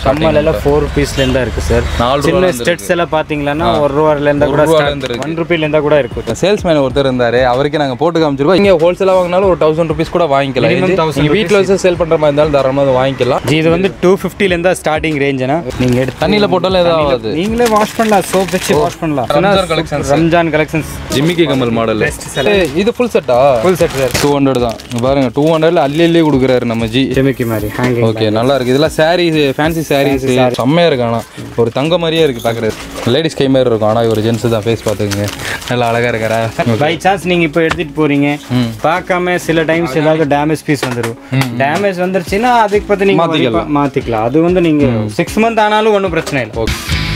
கம்மல் எல்லாம் ஃபோர் ருபீஸ்லேருந்து தான் இருக்குது சார் நாலு ரூபால சின்ன இருந்து ஸ்டெட்ஸ் எல்லாம் பார்த்தீங்கன்னா ஒரு ரூபாலேருந்து ஒரு கூட ரூபாலேருந்து இருக்கு. ஒன் ருபீலேருந்து கூட இருக்கும் சேல்ஸ்மேன் ஒருத்தர் இருந்தாரு அவருக்கே நாங்க போட்டு காமிச்சிருக்கோம் இங்க ஹோல்சேலா வாங்கினாலும் ஒரு தௌசண்ட் ருபீஸ் கூட வாங்கிக்கலாம் Minimum இது 1000 நீங்க வீட்ல வச்சு சேல் பண்ற மாதிரி இருந்தாலும் தாராளமா அதை வாங்கிக்கலாம் ஜி இது வந்து டூ ஃபிஃப்டிலேருந்து தான் ஸ்டார்டிங் ரேஞ்சுனா நீங்கள் எடுத்து தண்ணியில போட்டாலும் எதாவது ஆகாது நீங்களே வாஷ் பண்ணலாம் சோப் வச்சு வாஷ் பண்ணலாம் ரம்ஜான் collections. ரம்ஜான் கலெக்ஷன்ஸ் ஜிம்மிக்கி கமல் மாடல் இது ஃபுல் செட்டா full set sir two hundred தான் இங்க பாருங்க டூ ஹண்ட்ரட்ல அள்ளி அள்ளி கொடுக்குறாரு நம்ம ஜி ஜெமிக்கி மாதிரி ஹேங்கிங் ஓகே நல்லா இருக்கு இதெல்லாம் சாரீஸ் ஃபேன்சி சாரீஸ் செம்மையா இருக்கு ஆனா ஒரு தங்க மாதிரியே இருக்கு பாக்குறது லேடிஸ் கை மாதிரி இருக்கும் ஆனா ஒரு ஜென்ஸ் தான் ஃபேஸ் பாத்துக்கங்க நல்லா அழகா இருக்காரா பை சான்ஸ் நீங்கள் இப்போ எடுத்துகிட்டு போகிறீங்க பார்க்காம சில டைம்ஸ் ஏதாவது டேமேஜ் பீஸ் வந்துடும் டேமேஜ் வந்துருச்சுன்னா அதுக்கு பற்றி நீங்கள் மாத்திக்கலாம். மாற்றிக்கலாம் அது வந்து நீங்கள் சிக்ஸ் மந்த் ஆனாலும் ஒன்றும் பிரச்சனை இல்லை ஓகே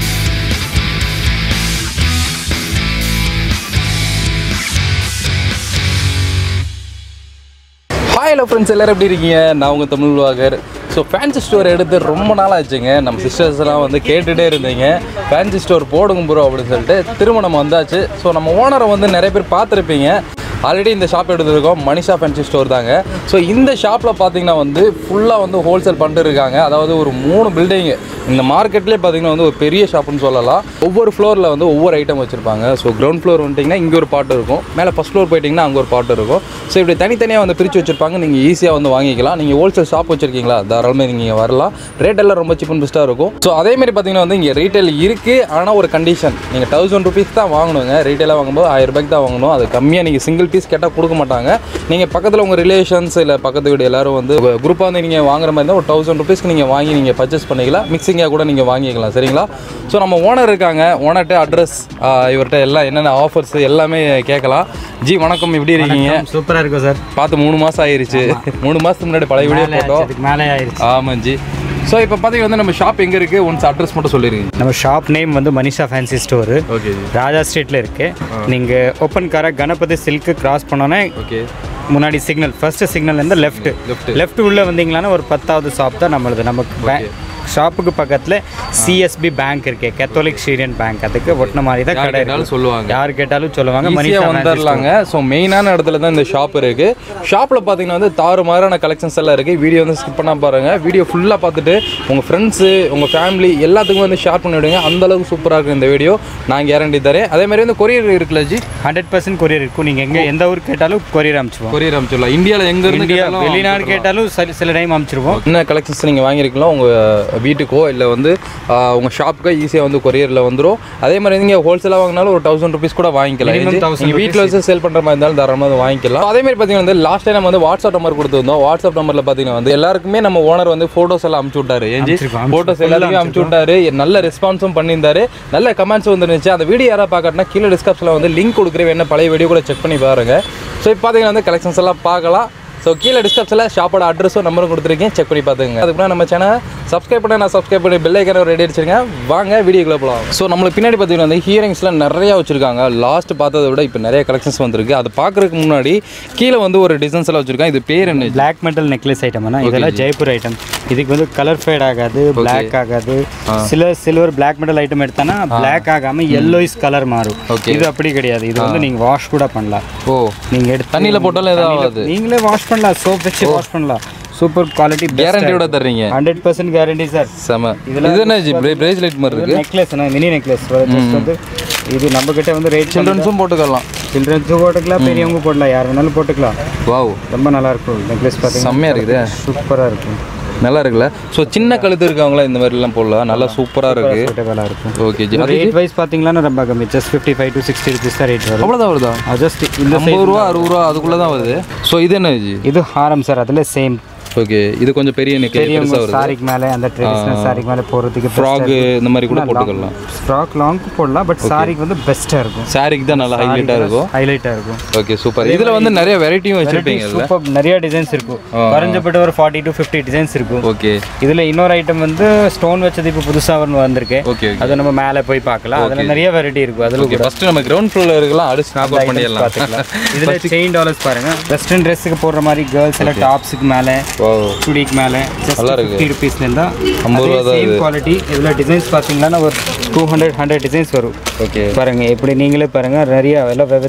ஹாய் ஹலோ ஃப்ரெண்ட்ஸ் எல்லாரும் எப்படி இருக்கீங்க நான் உங்கள் தமிழ் வாகர் ஸோ ஃபேன்சி ஸ்டோர் எடுத்து ரொம்ப நாள் ஆச்சுங்க நம்ம சிஸ்டர்ஸ் எல்லாம் வந்து கேட்டுகிட்டே இருந்தீங்க ஃபேன்சி ஸ்டோர் போடுங்க ப்ரோ அப்படின்னு சொல்லிட்டு திருமணம் வந்தாச்சு ஸோ நம்ம ஓனரை வந்து நிறைய பேர் பார்த்துருப்பீங்க ஆல்ரெடி இந்த ஷாப் எடுத்திருக்கோம் மனிஷா ஃபேன்சி ஸ்டோர் தாங்க ஸோ இந்த ஷாப்பில் பார்த்தீங்கன்னா வந்து ஃபுல்லாக வந்து ஹோல்சேல் பண்ணிட்டு இருக்காங்க அதாவது ஒரு மூணு பில்டிங் இந்த மார்க்கெட்லேயே பார்த்தீங்கன்னா வந்து ஒரு பெரிய ஷாப்னு சொல்லலாம் ஒவ்வொரு ஃப்ளோரில் வந்து ஒவ்வொரு ஐட்டம் வச்சுருப்பாங்க ஸோ கிரவுண்ட் ஃப்ளோர் வந்துட்டிங்கன்னா இங்கே ஒரு பாட்டு இருக்கும் மேலே ஃபஸ்ட் ஃப்ளோர் போயிட்டிங்கன்னா அங்கே ஒரு பாட்டு இருக்கும் ஸோ இப்படி தனித்தனியாக வந்து பிரித்து வச்சுருப்பாங்க நீங்கள் ஈஸியாக வந்து வாங்கிக்கலாம் நீங்கள் ஹோல்சேல் ஷாப் வச்சுருக்கீங்களா தாராளமாக நீங்கள் வரலாம் ரேட் எல்லாம் ரொம்ப சீப் அண்ட் பெஸ்ட்டாக இருக்கும் ஸோ அதேமாதிரி பார்த்தீங்கன்னா வந்து இங்கே ரீட்டைல் இருக்குது ஆனால் ஒரு கண்டிஷன் நீங்கள் தௌசண்ட் ருபீஸ் தான் வாங்கணுங்க ரீட்டைலாக வாங்கும்போது ஆயிரம் ரூபாய்க்கு தான் வாங்கணும் அது கம்மியாக நீங்கள் சிங்கிள் பீஸ் கேட்டால் கொடுக்க மாட்டாங்க நீங்கள் பக்கத்தில் உங்கள் ரிலேஷன்ஸ் இல்லை பக்கத்து வீடு எல்லாரும் வந்து குரூப்பாக வந்து நீங்கள் வாங்குற மாதிரி இருந்தால் ஒரு தௌசண்ட் ருபீஸ்க்கு நீங்கள் வாங்கி நீங்கள் பர்ச்சேஸ் பண்ணிக்கலாம் மிக்சிங்காக கூட நீங்கள் வாங்கிக்கலாம் சரிங்களா ஸோ நம்ம ஓனர் இருக்காங்க ஓனர்கிட்ட அட்ரஸ் இவர்கிட்ட எல்லாம் என்னென்ன ஆஃபர்ஸ் எல்லாமே கேட்கலாம் ஜி வணக்கம் எப்படி இருக்கீங்க சூப்பராக இருக்கும் சார் பார்த்து மூணு மாதம் ஆயிருச்சு மூணு மாதத்துக்கு முன்னாடி பழைய வீடியோ போட்டோம் அதுக்கு மேலே ஆயிடுச்சு ஆமாம் ஜி ஸோ இப்போ பார்த்தீங்கன்னா வந்து நம்ம ஷாப் எங்கே இருக்குது ஒன்ஸ் அட்ரஸ் மட்டும் சொல்லிடுங்க நம்ம ஷாப் நேம் வந்து Manisha fancy store okay G Raja ஸ்ட்ரீட்டில் இருக்கு நீங்கள் ஓப்பன் கார கணபதி சில்க்கு கிராஸ் பண்ணோன்னே ஓகே முன்னாடி சிக்னல் ஃபர்ஸ்ட் சிக்னல் இருந்து லெஃப்ட் Left. லெஃப்ட் உள்ள வந்தீங்களான்னா ஒரு பத்தாவது ஷாப் தான் நம்மளது நமக்கு ஷாப்புக்கு பக்கத்தில் சிஎஸ்பி பேங்க் இருக்கு கேத்தோலிக் சீரியன் பேங்க் அதுக்கு ஒட்டின மாதிரி தான் கடை கேட்டாலும் இருக்கு சொல்லுவாங்க யார் கேட்டாலும் சொல்லுவாங்க ஈஸியாக மனிஷா fancy வந்துடலாங்க ஸோ மெயினான இடத்துல தான் இந்த ஷாப் இருக்கு ஷாப்பில் பார்த்தீங்கன்னா வந்து தாறுமாறான கலெக்ஷன்ஸ் எல்லாம் இருக்கு வீடியோ வந்து ஸ்கிப் பண்ணா பாருங்க வீடியோ ஃபுல்லாக பார்த்துட்டு உங்கள் ஃப்ரெண்ட்ஸு உங்கள் ஃபேமிலி எல்லாத்துக்கும் வந்து ஷேர் பண்ணி விடுங்க அந்த அளவுக்கு சூப்பராக இருக்கும் இந்த வீடியோ நான் கேரண்டி தரேன் அதே மாதிரி வந்து கொரியர் இருக்குல்ல ஜி ஹண்ட்ரட் பர்சன்ட் கொரியர் இருக்கும் நீங்கள் எங்கே எந்த ஊர் கேட்டாலும் கொரியர் அனுப்பிச்சுவோம் கொரியர் அனுப்பிச்சிடலாம் இந்தியாவில் எங்க இருந்து இந்தியா கேட்டாலும் வெளிநாடு கேட்டாலும் சில சில டைம் அனுப்பிச்சிருவோம் என்ன கலெக்ஷன்ஸ் நீங்கள் வாங்கியிருக்கலாம் உங்கள் வீட்டுக்கோ இல்லை வந்து ஆஹ், உங்கள் ஷாப்புக்கோ ஈஸியாக வந்து கொரியரில் வந்துடும் அதே மாதிரி நீங்கள் ஹோல்சேலாக வாங்கினாலும் ஒரு தௌசண்ட் ருபீஸ் கூட வாங்கிக்கலாம் Minimum இது 1000 நீங்கள் வீட்டில் வச்சு சேல் பண்ணுற மாதிரி இருந்தாலும் தாராளமாக அதை வாங்கிக்கலாம் அதே மாதிரி பார்த்தீங்கன்னா வந்து லாஸ்ட் டைம் நம்ம வந்து வாட்ஸ்அப் நம்பர் கொடுத்துருந்தோம் வாட்ஸ்அப் நம்பரில் பார்த்தீங்கன்னா வந்து எல்லாருக்குமே நம்ம ஓனர் வந்து ஃபோட்டோஸ் எல்லாம் அமுச்சு விட்டாரு ஏஞ்சி அனுப்பிச்சிருக்கோம், ஃபோட்டோஸ் எல்லாருமே அமுச்சு விட்டாரு நல்ல ரெஸ்பான்ஸும் பண்ணியிருந்தாரு நல்ல கமெண்ட்ஸ் வந்துருந்துச்சு அந்த வீடியோ யாராவது பார்க்கறதுனா கீழே டிஸ்கிரிப்ஷனில் வந்து லிங்க் கொடுக்குறேன் என்ன பழைய வீடியோ கூட செக் பண்ணி பாருங்க ஸோ இப்போ பார்த்தீங்கன்னா வந்து கலெக்ஷன்ஸ் எல்லாம் பார்க்கலாம் ஸோ கீழே டிஸ்கிரிப்ஷனில் ஷாப்போட அட்ரஸும் நம்பரும் கொடுத்துருக்கேன் செக் பண்ணி பார்த்துங்க அதுக்கு முன்னாடி நம்ம சேனல் சப்ஸ்கிரைப் பண்ண நான் சப்ஸ்கிரைப் பண்ணி பெல் ஐக்கனை ரெடி அடிச்சிருங்க வாங்க வீடியோக்குள்ள போகலாம் ஸோ நம்மளுக்கு பின்னாடி பார்த்தீங்கன்னா வந்து ஹியரிங்ஸ்லாம் நிறையா வச்சிருக்காங்க லாஸ்ட் பார்த்ததை விட இப்போ நிறைய கலெக்ஷன்ஸ் வந்திருக்கு அது பார்க்கறதுக்கு முன்னாடி கீழே வந்து ஒரு டிசைன்ஸ் எல்லாம் வச்சிருக்காங்க இது பேர் என்ன பிளாக் மெட்டல் நெக்லஸ் ஐட்டம்னா இதெல்லாம் ஜெய்ப்பூர் ஐட்டம் இதுக்கு வந்து கலர் ஃபேட் ஆகாது பிளாக் ஆகாது சில சில்வர் பிளாக் மெட்டல் ஐட்டம் எடுத்தானா பிளாக் ஆகாம yellowish கலர் மாறும் Okay. இது அப்படி கிடையாது இது வந்து நீங்க வாஷ் கூட பண்ணலாம் ஓ நீங்க எடுத்து தண்ணியில் போட்டாலும் எதாவது ஆகாது நீங்களே வாஷ் பண்ணலாம் சோப் வச்சு வாஷ் பண்ணலாம் சூப்பர் குவாலிட்டி கேரண்டியோட தர்றீங்க ஹண்ட்ரட் பர்சன்ட் கேரண்டி சார் செம இதுல இது என்ன பிரேஸ்லெட் மாதிரி இருக்கு நெக்லஸ் மினி நெக்லஸ் ஜஸ்ட் வந்து இது நம்ம கிட்ட வந்து ரேட் சில்ட்ரன்ஸும் போட்டுக்கலாம் சில்ட்ரன்ஸும் போட்டுக்கலாம் பெரியவங்க போடலாம் யார் வேணாலும் போட்டுக்கலாம் வாவ் ரொம்ப நல்லா இருக்கும் நெக்லஸ் பார்த்தீங்கன்னா செம்மையாக இருக்குது சூப்பராக இருக்கும் நல்லா இருக்குல்ல ஸோ சின்ன கழுத்து இருக்கவங்களா இந்த மாதிரிலாம் போடலாம் நல்லா சூப்பராக இருக்கு சூட்டபுளாக இருக்கும் ஓகே ஜி அது ரேட் வைஸ் பார்த்தீங்கன்னா ரொம்ப கம்மி just fifty five to sixty rupees தான் ரேட் வரும் அவ்வளோதான் வருதா ஜஸ்ட் இந்த ஐம்பது ரூபா அறுபது ரூபா அதுக்குள்ளே தான் வருது ஸோ இது என்ன ஜி இது ஹாரம் சார் அதில் சேம் ஓகே இது கொஞ்சம் பெரிய நெக்லஸ் பெரியவங்க பெருசாக வருது சாரிக்கு மேலே அந்த ட்ரெடிஷ்னல் சாரிக்கு மேலே போகிறதுக்கு ஃப்ராகு இந்த மாதிரி கூட போட்டுக்கலாம் ஃப்ராக் லாங்க்கு போடலாம் பட் சாரிக்கு வந்து பெஸ்ட்டாக இருக்கும் சாரிக்கு தான் நல்லா ஹைலைட்டாக இருக்கும் ஹைலைட்டாக இருக்கும் ஓகே சூப்பர் இதில் வந்து நிறைய வெரைட்டியும் வச்சுருப்பீங்கல்ல சூப்பர் நிறைய டிசைன்ஸ் இருக்கும் குறைஞ்சப்பட்ட ஒரு ஃபார்ட்டி டு ஃபிஃப்டி டிசைன்ஸ் இருக்கும் ஓகே இதில் இன்னொரு ஐட்டம் வந்து ஸ்டோன் வச்சது இப்போ புதுசாக ஒன்று வந்திருக்கு ஓகே ஓகே அதை நம்ம மேலே போய் பார்க்கலாம் அதில் நிறைய வெரைட்டி இருக்கும் அதில் ஓகே ஃபஸ்ட்டு நம்ம கிரவுண்ட் ஃப்ளோரில் இருக்கலாம் அடிச்சு ஸ்னாப் அவுட் பண்ணிடலாம் பார்த்துக்கலாம் இதில் செயின் டாலர்ஸ் பாருங்க வெஸ்டர்ன் ட்ரெஸ்ஸுக்கு போடுற மாதிரி கேர்ள்ஸ் எல்லாம் டாப்ஸுக்கு மேலே ஓ சுடிக்கு மேலே ஜஸ்ட் நல்லா இருக்கு. ஃபிஃப்டி ருபீஸ்லேருந்து ஐம்பது ரூபா தான் சேம் குவாலிட்டி இதில் டிசைன்ஸ் பார்த்தீங்கன்னா ஒரு டூ ஹண்ட்ரட் ஹண்ட்ரட் டிசைன்ஸ் வரும் ஓகே பாருங்க எப்படி நீங்களே பாருங்க நிறைய எல்லாம் வெவ்வேறு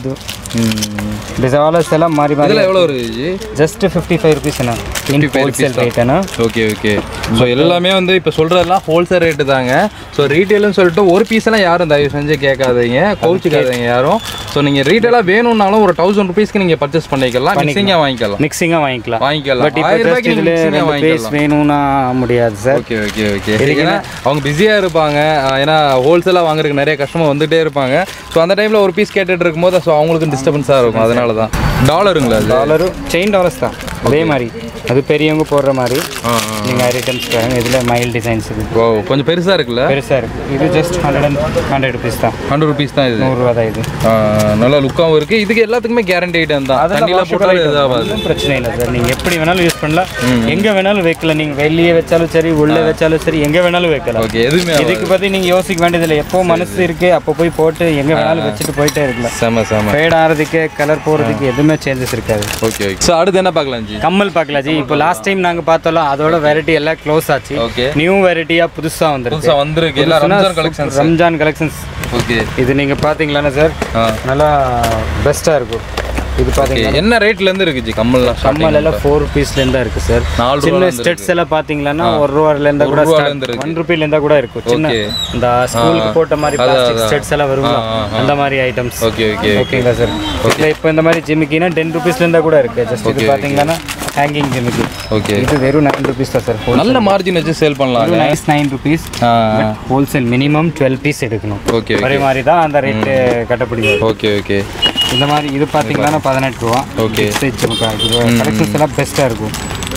டிசவாலர்ஸ் எல்லாம் மாறி மாறி இதில் எவ்வளோ வருது ji just fifty five rupees என்ன இன் 55 ஹோல்சேல் ரேட் என்ன ஓகே ஓகே ஸோ எல்லாமே வந்து இப்போ சொல்கிறதெல்லாம் ஹோல்சேல் ரேட்டு தாங்க ஸோ ரீட்டெயில்னு சொல்லிட்டு ஒரு பீஸ் எல்லாம் யாரும் தயவு செஞ்சு கேட்காதீங்க கோவிச்சுக்காதீங்க யாரும் ஸோ நீங்கள் ரீட்டெயிலாக வேணும்னாலும் ஒரு தௌசண்ட் ருபீஸ்க்கு நீங்கள் பர்ச்சேஸ் பண்ணிக்கலாம் மிக்சிங்காக வாங்கிக்கலாம் மிக்சிங்காக வாங்கிக்கலாம் வாங்கிக்கலாம் பட் இப்போ ஆயிரம் ஜஸ்ட் ரூபாய்க்கு இதில் mixing-ஆ ரெண்டு வாங்கிக்கலாம். பேஸ் வேணும்னா முடியாது சார் ஓகே ஓகே ஓகே ஏன்னா அவங்க பிஸியாக இருப்பாங்க அஹ் ஏன்னா ஹோல்சேலாக வாங்குறதுக்கு நிறைய கஸ்டமர் வந்துட்டே இருப்பாங்க ஸோ அந்த டைமில் ஒரு பீஸ் கேட்டுட்டு இருக்கும்போது ஸோ அவங்களுக்கு டிஸ்டர்பன்ஸாக இருக்கும் அதனால தான் டாலருங்களா அது டாலரும் செயின் டாலர்ஸ் தான் அதே மாதிரி அது பெரியவங்க போடுற மாதிரி ஆ நீங்கள் ஐட்டம்ஸ் பாருங்க இதில் மைல் டிசைன்ஸ் இது ஓ கொஞ்சம் பெருசாக இருக்குல்ல பெருசாக இருக்குது இது just hundred and hundred rupees தான் ஹண்ட்ரட் ருபீஸ் தான் இது நூறுரூவா தான் இது ஆ, நல்லா லுக்காகவும் இருக்குது இதுக்கு எல்லாத்துக்குமே கேரண்டி ஐட்டம் தான் தண்ணியில் போட்டாலும் இதாகாது ஒன்றும் பிரச்சனை இல்லை சார் நீங்கள் எப்படி வேணாலும் யூஸ் பண்ணலாம் எங்கே வேணாலும் வைக்கலாம் நீங்கள் வெளியே வச்சாலும் சரி உள்ளே வச்சாலும் சரி எங்கே வேணாலும் வைக்கலாம் ஓகே எதுவுமே இதுக்கு பற்றி நீங்கள் யோசிக்க வேண்டியதில்லை எப்போ மனசு இருக்கு அப்போ போய் போட்டு எங்கே வேணாலும் வச்சுட்டு போயிட்டே இருக்கலாம் செம செம ஃபேட் ஆகிறதுக்கு கலர் போகிறதுக்கு எதுவுமே சேஞ்சஸ் இருக்காது ஓகே ஓகே ஸோ அடுத்து என்ன பார்க்கலாம் ஜி கம்மல் பார்க்கலாம் ஜி இப்போ லாஸ்ட் டைம் நாங்கள் பார்த்தோம்ல அதோட வெரைட்டி எல்லாம் க்ளோஸ் ஆச்சு ஓகே நியூ வெரைட்டியாக புதுசாக வந்துருக்கு புதுசாக வந்திருக்கு எல்லாம் Ramzan collections Ramzan collections okay இது நீங்கள் பார்த்தீங்களாண்ணா சார் ஆ நல்லா பெஸ்ட்டாக இருக்கும் இது பார்த்தீங்கன்னா என்ன ரேட்ல இருந்து இருக்கு ஜி கம்மல்லாம் கம்மல் எல்லாம் ஃபோர் ருபீஸ்லேருந்து தான் இருக்குது சார் நாலு சின்ன ஸ்டெட்ஸ் எல்லாம் பார்த்தீங்கன்னா ஒரு ரூபாயிலேருந்து கூட ரூபாயிலேருந்து இருக்கு ஒன் ருபீலேருந்து கூட இருக்கும் சின்ன Okay. இந்த ஸ்கூலுக்கு போட்ட மாதிரி பிளாஸ்டிக் ஸ்டெட்ஸ் எல்லாம் வருங்களா அந்த மாதிரி ஐட்டம்ஸ் ஓகே ஓகே ஓகேங்களா சார் இதில் இப்போ இந்த மாதிரி ஜிமிக்கினா டென் ருபீஸ்லேருந்து கூட இருக்கு ஜஸ்ட் இது பார்த்தீங்கன்னா ஹேங்கிங் ஜிமிக்கி ஓகே இது வெறும் நைன் ருபீஸ் தான் சார் நல்ல மார்ஜின் வச்சு சேல் பண்ணலாங்க நைஸ் நைன் ருபீஸ் ஆ ஹோல்சேல் மினிமம் டுவெல் பீஸ் எடுக்கணும் ஓகே ஒரே மாதிரி தான் அந்த ரேட்டு கட்டப்படுகிறது ஓகே ஓகே இந்த மாதிரி இது பார்த்தீங்கன்னா பதினெட்டு ரூபா Okay. ஜிமுக்கா இது கலெக்ஷன்ஸ் எல்லாம் பெஸ்ட்டாக இருக்கும்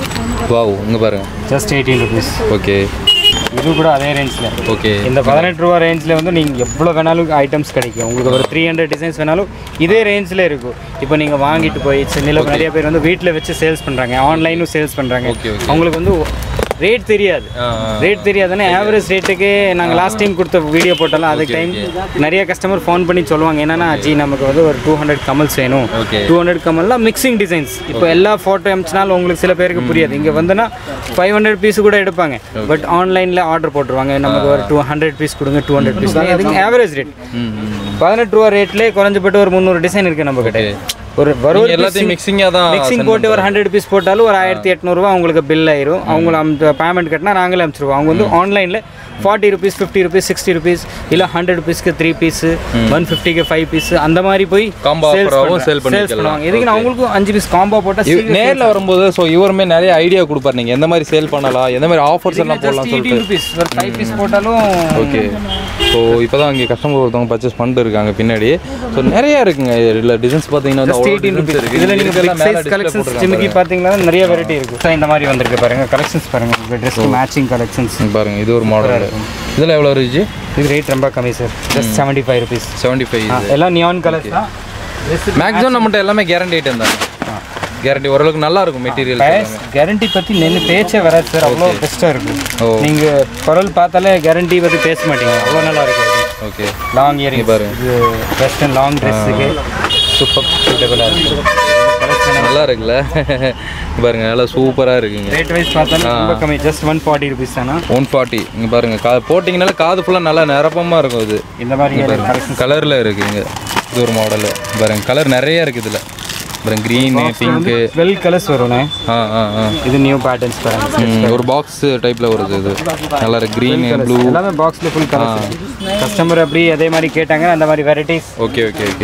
வாவ் இங்க பாருங்க ஜஸ்ட் எயிட்டீன் ருபீஸ் ஓகே இது கூட அதே ரேஞ்சில் ஓகே இந்த பதினெட்டு ரூபா ரேஞ்சில் வந்து நீங்கள் எவ்வளோ வேணாலும் ஐட்டம்ஸ் கிடைக்கும் உங்களுக்கு ஒரு த்ரீ ஹண்ட்ரட் டிசைன்ஸ் வேணாலும் இதே ரேஞ்சில் இருக்கும் இப்போ நீங்கள் வாங்கிட்டு போய் சென்னையில் நிறைய பேர் வந்து வீட்டில் வச்சு சேல்ஸ் பண்ணுறாங்க ஆன்லைனும் சேல்ஸ் பண்ணுறாங்க Okay, okay. அவங்களுக்கு வந்து ரேட் தெரியாது ஆ ரேட் தெரியாதுன்னா ஆவரேஜ் ரேட்டுக்கு நாங்கள் லாஸ்ட் டைம் கொடுத்த வீடியோ போட்டாலும் அதுக்கு டைம் நிறைய கஸ்டமர் ஃபோன் பண்ணி சொல்லுவாங்க என்னன்னா ஜி நமக்கு வந்து ஒரு டூ ஹண்ட்ரட் கமல்ஸ் வேணும் ஓகே டூ ஹண்ட்ரட் கமல்லாம் மிக்சிங் டிசைன்ஸ் இப்போ எல்லா ஃபோட்டோ அமிச்சினாலும் உங்களுக்கு சில பேருக்கு புரியாது இங்கே வந்துன்னா ஃபைவ் ஹண்ட்ரட் பீஸ் கூட எடுப்பாங்க பட் ஆன்லைனில் ஆர்டர் போட்டுருவாங்க நமக்கு ஒரு டூ ஹண்ட்ரட் பீஸ் கொடுங்க டூ ஹண்ட்ரட் பீஸ் அதுக்கு ஆவரேஜ் ரேட் ம் ம். பதினெட்டு ரூபா ரேட்லேயே குறைஞ்சப்பட்டு ஒரு முந்நூறு டிசைன் இருக்குது நம்ம கிட்ட ஒரு வரும் நீங்க எல்லாத்தையும் மிக்சிங்காக தான் மிக்சிங் போட்டு ஒரு ஹண்ட்ரட் பீஸ் போட்டாலும் ஒரு ஆயிரத்தி எட்நூறுவா அவங்களுக்கு பில் ஆயிரும் அவங்கள அந்த பேமெண்ட் கட்டினா நாங்களே அனுப்பிச்சிருவோம் அவங்க வந்து ஆன்லைனில் forty rupees fifty rupees sixty rupees இல்லை ஹண்ட்ரட் ருபீஸ்க்கு த்ரீ பீஸு ஒன் ஃபிஃப்டிக்கு ஃபைவ் பீஸ் அந்த மாதிரி போய் Combo sales offer-ஆவும் பண்றாங்க. sell Sales பண்ணிக்கலாம். பண்ணுவாங்க எதுக்கு நான் அவங்களுக்கும் அஞ்சு பீஸ் காம்போ போட்டால் இவ்- நேர்ல வரும்போது ஸோ இவருமே நிறைய ஐடியா கொடுப்பாரு நீங்க எந்த மாதிரி சேல் பண்ணலாம் எந்த மாதிரி ஆஃபர்ஸ் எல்லாம் போடலாம் சொல்லிட்டு எயிட்டீன் ருபீஸ் ஒரு ஃபைவ் பீஸ் போட்டாலும் ஓகே ஸோ இப்போ தான் இங்கே கஸ்டமர் ஒருத்தவங்க பர்ச்சேஸ் பண்ணிட்டு இருக்காங்க பின்னாடி ஸோ நிறைய இருக்குங்க இல்லை டிசைன்ஸ் பார்த்தீங்கன்னா வந்து அவ்வளோ எயிட்டீன் designs ருபீஸ் இருக்கு இதில் நீங்கள் இதுக்கெல்லாம் பிக் மேலே சைஸ் display கலெக்ஷன்ஸ் போட்டிருக்காங்க ஜிமிக்கி பார்த்தீங்கன்னா நிறைய வெரைட்டி இருக்குது So, இந்த மாதிரி வந்திருக்கு பாருங்க கலெக்ஷன்ஸ் பாருங்க உங்கள் ட்ரெஸ்க்கு மேட்சிங் கலெக்ஷன்ஸ் இங்க பாருங்க இது ஒரு மாடல் இதெல்லாம் எவ்வளோ இருந்துச்சு இது ரேட் ரொம்ப கம்மி sir just seventy five rupees seventy five எல்லாம் நியான் கலர்ஸ் தான் மேக்ஸிமம் நம்மகிட்ட எல்லாமே கேரண்டி ஐட்டம் தான் கேரண்டி ஓரளவுக்கு நல்லா இருக்கும் மெட்டீரியல் கேரண்டி பற்றி நின்று பேச்சே வராது சார் அவ்வளோ பெஸ்ட்டாக இருக்கும் ஓ. நீங்கள் பொருள் பார்த்தாலே கேரண்டி பற்றி பேச மாட்டீங்க அவ்வளோ நல்லா இருக்கும் ஓகே லாங் இயரிங் பாருங்க. இது வெஸ்டர்ன் லாங் ட்ரெஸ்ஸுக்கு சூப்பர் சூட்டபுளாக இருக்கும் நல்லா இருக்குல்ல இங்க பாருங்க நல்லா சூப்பராக இருக்குங்க ரேட் வைஸ் பார்த்தாலும் ரொம்ப கம்மி ஜஸ்ட் ஒன் ஃபார்ட்டி ருபீஸ் தானா ஒன் ஃபார்ட்டி இங்கே பாருங்க கா போட்டிங்கனால காது ஃபுல்லாக நல்லா நிரப்பமாக இருக்கும் இது இந்த மாதிரி கலெக்ஷன் கலரில் இருக்குங்க இது ஒரு மாடலு பாருங்க கலர் நிறைய இருக்குது இதில் பாருங்க க்ரீனு பிங்க்கு டுவெல் கலர்ஸ் வரும்ண்ணே ஆ ஆ ஆ இது நியூ பேட்டர்ன்ஸ் பாருங்க ம், ஒரு பாக்ஸ் டைப்பில் வருது இது நல்லா இருக்கு க்ரீன் ப்ளூ எல்லாமே பாக்ஸில் ஃபுல் கலர்ஸ் கஸ்டமர் அப்படி அதே மாதிரி கேட்டாங்க அந்த மாதிரி வெரைட்டிஸ் ஓகே ஓகே ஓகே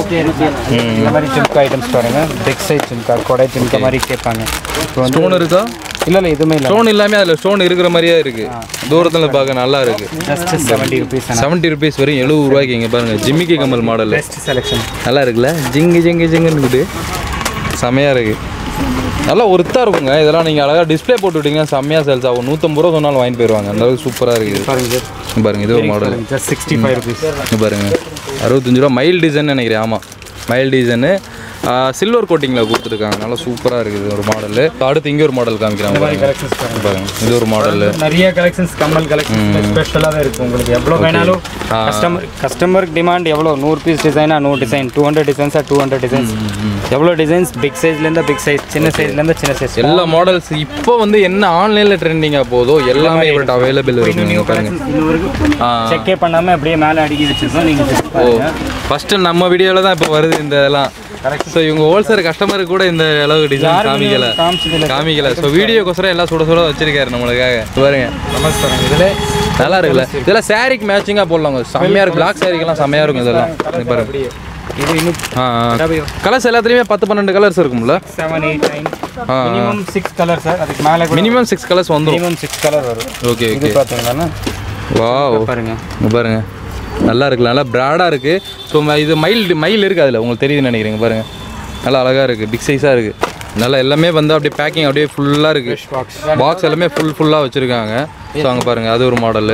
இந்த மாதிரி ஜிம்கா ஐட்டம்ஸ் பாருங்க பிக் சைஸ் ஜிம்கா கொடை ஜிம்கா மாதிரி கேட்பாங்க இப்போ வந்து ஸ்டோன் இருக்கா இல்லை இல்லை எதுவுமே இல்லை ஸ்டோன் இல்லாமல் அதில் ஸ்டோன் இருக்கிற மாதிரியே இருக்கு தூரத்தில் பார்க்க நல்லா இருக்கு just seventy rupees seventy rupees வரையும் எழுபது ரூபாய்க்கு இங்கே பாருங்க ஜிம்மிக்கி கமல் மாடல் பெஸ்ட் செலெக்ஷன் நல்லா இருக்குல்ல ஜிங்கு ஜிங்கு ஜிங்குன்னு செமையாக இருக்கு நல்லா ஒருத்தா இருக்குங்க இதெல்லாம் நீங்கள் அழகாக டிஸ்ப்ளே போட்டு விட்டீங்கன்னா செம்மையாக சேல்ஸ் ஆகும் நூற்றம்பது ரூபா சொன்னாலும் வாங்கிட்டு போயிடுவாங்க அந்த அளவுக்கு சூப்பராக இருக்குது பாருங்க இங்க பாருங்க இது ஒரு model just sixty five rupees இங்க பாருங்க அறுபத்தஞ்சு ரூபா மைல் டிசைன் நினைக்கிறேன் ஆமாம் மைல் டிசைனு சில்வர் கோட்டிங்கில் கொடுத்துருக்காங்க நல்லா சூப்பராக இருக்குது ஒரு மாடல் அடுத்து இங்கே ஒரு மாடல் காமிக்கிறாங்க பாருங்க கலெக்ஷன்ஸ் பாருங்க பாருங்க இது ஒரு மாடல் நிறைய கலெக்ஷன்ஸ் கம்மல் கலெக்ஷன்ஸ் ஸ்பெஷலாக தான் இருக்கும் உங்களுக்கு எவ்வளோ வேணாலும் கஸ்டமர் கஸ்டமருக்கு டிமாண்ட் எவ்வளோ நூறு பீஸ் டிசைனா நூறு டிசைன் டூ ஹண்ட்ரட் டிசைன்ஸா டூ ஹண்ட்ரட் டிசைன்ஸ் எவ்வளோ டிசைன்ஸ் பிக் சைஸ்லேருந்து பிக் சைஸ் சின்ன சைஸ்லேருந்து சின்ன சைஸ் எல்லா மாடல்ஸ் இப்போ வந்து என்ன ஆன்லைனில் ட்ரெண்டிங்காக போதோ எல்லாமே இவர்கிட்ட அவைலபிள் இருக்கு நீங்கள் பாருங்க செக்கே பண்ணாமல் அப்படியே மேலே அடுக்கி வச்சிருக்கோம் நீங்கள் ஓ ஃபஸ்ட்டு நம்ம வீடியோவில் தான் இப்போ வருது இந்த இதெல்லாம் ஸோ இவங்க ஹோல்சேல் கஸ்டமருக்கு கூட இந்த அளவுக்கு டிசைன் காமிக்கல காமிச்சதில்ல காமிக்கல ஸோ வீடியோக்கோசரம் எல்லாம் சுட சுட வச்சிருக்காரு நம்மளுக்காக இது பாருங்க நமஸ்காரம் இதில் நல்லா இருக்குல்ல இதெல்லாம் சாரிக்கு மேட்சிங்காக போடலாங்க செம்மையாக இருக்கும் பிளாக் சாரிக்கெல்லாம் செம்மையாக இருக்கும் இதெல்லாம் இது பாருங்க அப்படியே இது இன்னும் ஆ கலர்ஸ் எல்லாத்துலேயுமே பத்து பன்னெண்டு கலர்ஸ் இருக்கும்ல செவன் எயிட் நைன் ஆ. மினிமம் சிக்ஸ் கலர் சார் அதுக்கு மேலே கூட மினிமம் சிக்ஸ் கலர்ஸ் வந்துடும் மினிமம் சிக்ஸ் கலர் வரும் ஓகே இது ஓகே பார்த்தீங்கன்னா வாவ் பாருங்க இங்க பாருங்க நல்லா இருக்குல்ல நல்லா ப்ராடாக இருக்குது ஸோ இது மயில் மயில் இருக்குது அதில் உங்களுக்கு தெரியுதுன்னு நினைக்கிறீங்க பாருங்க நல்லா அழகாக இருக்குது பிக் சைஸாக இருக்குது நல்லா எல்லாமே வந்து அப்படியே பேக்கிங் அப்படியே ஃபுல்லாக இருக்குது பாக்ஸ் பாக்ஸ் எல்லாமே ஃபுல் ஃபுல்லாக வச்சுருக்காங்க ஸோ அங்கே பாருங்கள் அது ஒரு மாடலு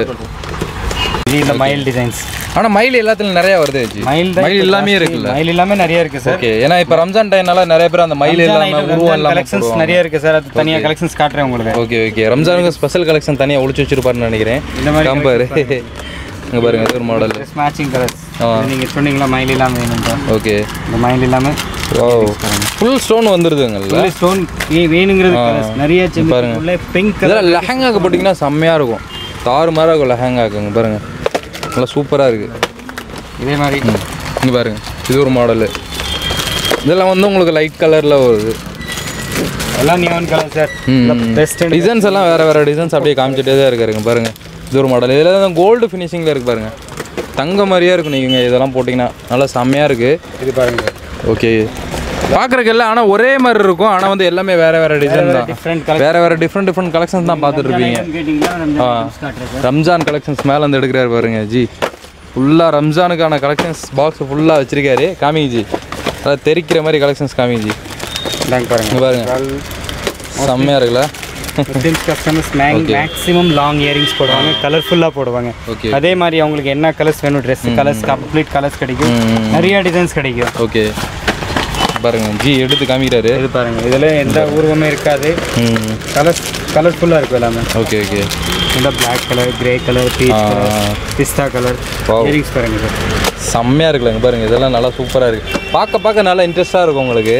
இது இந்த மயில் டிசைன்ஸ் ஆனால் மயில் எல்லாத்துலையும் நிறையா வருது ஜி மயில் மயில் எல்லாமே இருக்குல்ல மயில் எல்லாமே நிறைய இருக்கு சார் ஓகே ஏன்னா இப்போ ரம்ஜான் டைம்னால நிறைய பேர் அந்த மயில் இல்லாமல் உருவம் இல்லாமல் கலெக்ஷன்ஸ் நிறைய இருக்கு சார் அது தனியாக கலெக்ஷன்ஸ் காட்டுறேன் உங்களுக்கு ஓகே ஓகே ரம்ஜானுக்கு ஸ்பெஷல் கலெக்ஷன் தனியாக ஒளிச்சு வச்சிருப்பாருன்னு நினைக்கிறேன் இந்த மாதிரி காம்பாரு இங்கே பாருங்க இது ஒரு மாடல் ட்ரெஸ் மேட்சிங் கலர்ஸ் ஆ. நீங்கள் சொன்னீங்களா மயில் இல்லாமல் வேணும் ஓகே இந்த மயில் இல்லாமல் ஓ ஃபுல் ஸ்டோன் வந்துருதுங்கல்ல ஸ்டோன் வேணுங்கிறது colours. நிறைய சின்ன பிங்க் கலர் இதெல்லாம் லெஹங்காக்கு போட்டிங்கன்னா செம்மையாக இருக்கும் தாறு மாதிரி இருக்கும் லெஹங்காக்குங்க பாருங்க நல்லா சூப்பராக இருக்குது இதே மாதிரி இங்கே பாருங்க இது ஒரு மாடலு இதெல்லாம் வந்து உங்களுக்கு லைட் கலரில் வருது எல்லாம் neon colour sir best designs எல்லாம் வேறு வேறு டிசைன்ஸ் அப்படியே காமிச்சிட்டே தான் இருக்காருங்க பாருங்க இது ஒரு மாடல் இதில் தான் கோல்டு ஃபினிஷிங்கில் இருக்கு பாருங்க தங்க மாதிரியே இருக்கும் நீங்கள் இதெல்லாம் போட்டிங்கன்னா நல்லா செம்மையாக இருக்குது இது பாருங்க ஓகே பார்க்குறக்கு எல்லாம் ஆனால் ஒரே மாதிரி இருக்கும் ஆனால் வந்து எல்லாமே வேறு வேறு டிசைன் தான் டிஃப்ரெண்ட் கலர் வேறு வேறு டிஃப்ரெண்ட் டிஃப்ரெண்ட் கலெக்ஷன்ஸ் தான் பார்த்துட்டு இருப்பீங்க கேட்டிங்களா நம்ம காட்டுறேன் சார் ரம்ஜான் கலெக்ஷன்ஸ் மேலே வந்து எடுக்கிறாரு பாருங்க ஜி ஃபுல்லாக ரம்ஜானுக்கான கலெக்ஷன்ஸ் பாக்ஸ் ஃபுல்லாக வச்சிருக்காரு காமிங்க ஜி அதாவது தெரிக்கிற மாதிரி கலெக்ஷன்ஸ் காமிங்க ஜி இந்தாங்க பாருங்க இங்கே பாருங்க செம்மையாக இருக்குல்ல Muslims customers maximum long earrings போடுவாங்க கலர்ஃபுல்லாக போடுவாங்க ஓகே அதே மாதிரி அவங்களுக்கு என்ன கலர்ஸ் வேணும் ட்ரெஸ் கலர்ஸ் கம்ப்ளீட் கலர்ஸ் கிடைக்கும் நிறைய டிசைன்ஸ் கிடைக்கும் ஓகே பாருங்க ஜி எடுத்து காமிக்கிறாரு இது பாருங்க இதில் எந்த உருவமே இருக்காது ம் கலர்ஸ் கலர்ஃபுல்லாக இருக்கும் எல்லாமே ஓகே ஓகே இந்த black colour grey colour peach colour பிஸ்தா கலர் Wow. இயரிங்ஸ் பாருங்க சார் செம்மையாக இருக்குல்லங்க பாருங்க இதெல்லாம் நல்லா சூப்பராக இருக்குது பார்க்க பார்க்க நல்லா இன்ட்ரெஸ்ட்டாக இருக்கும் உங்களுக்கு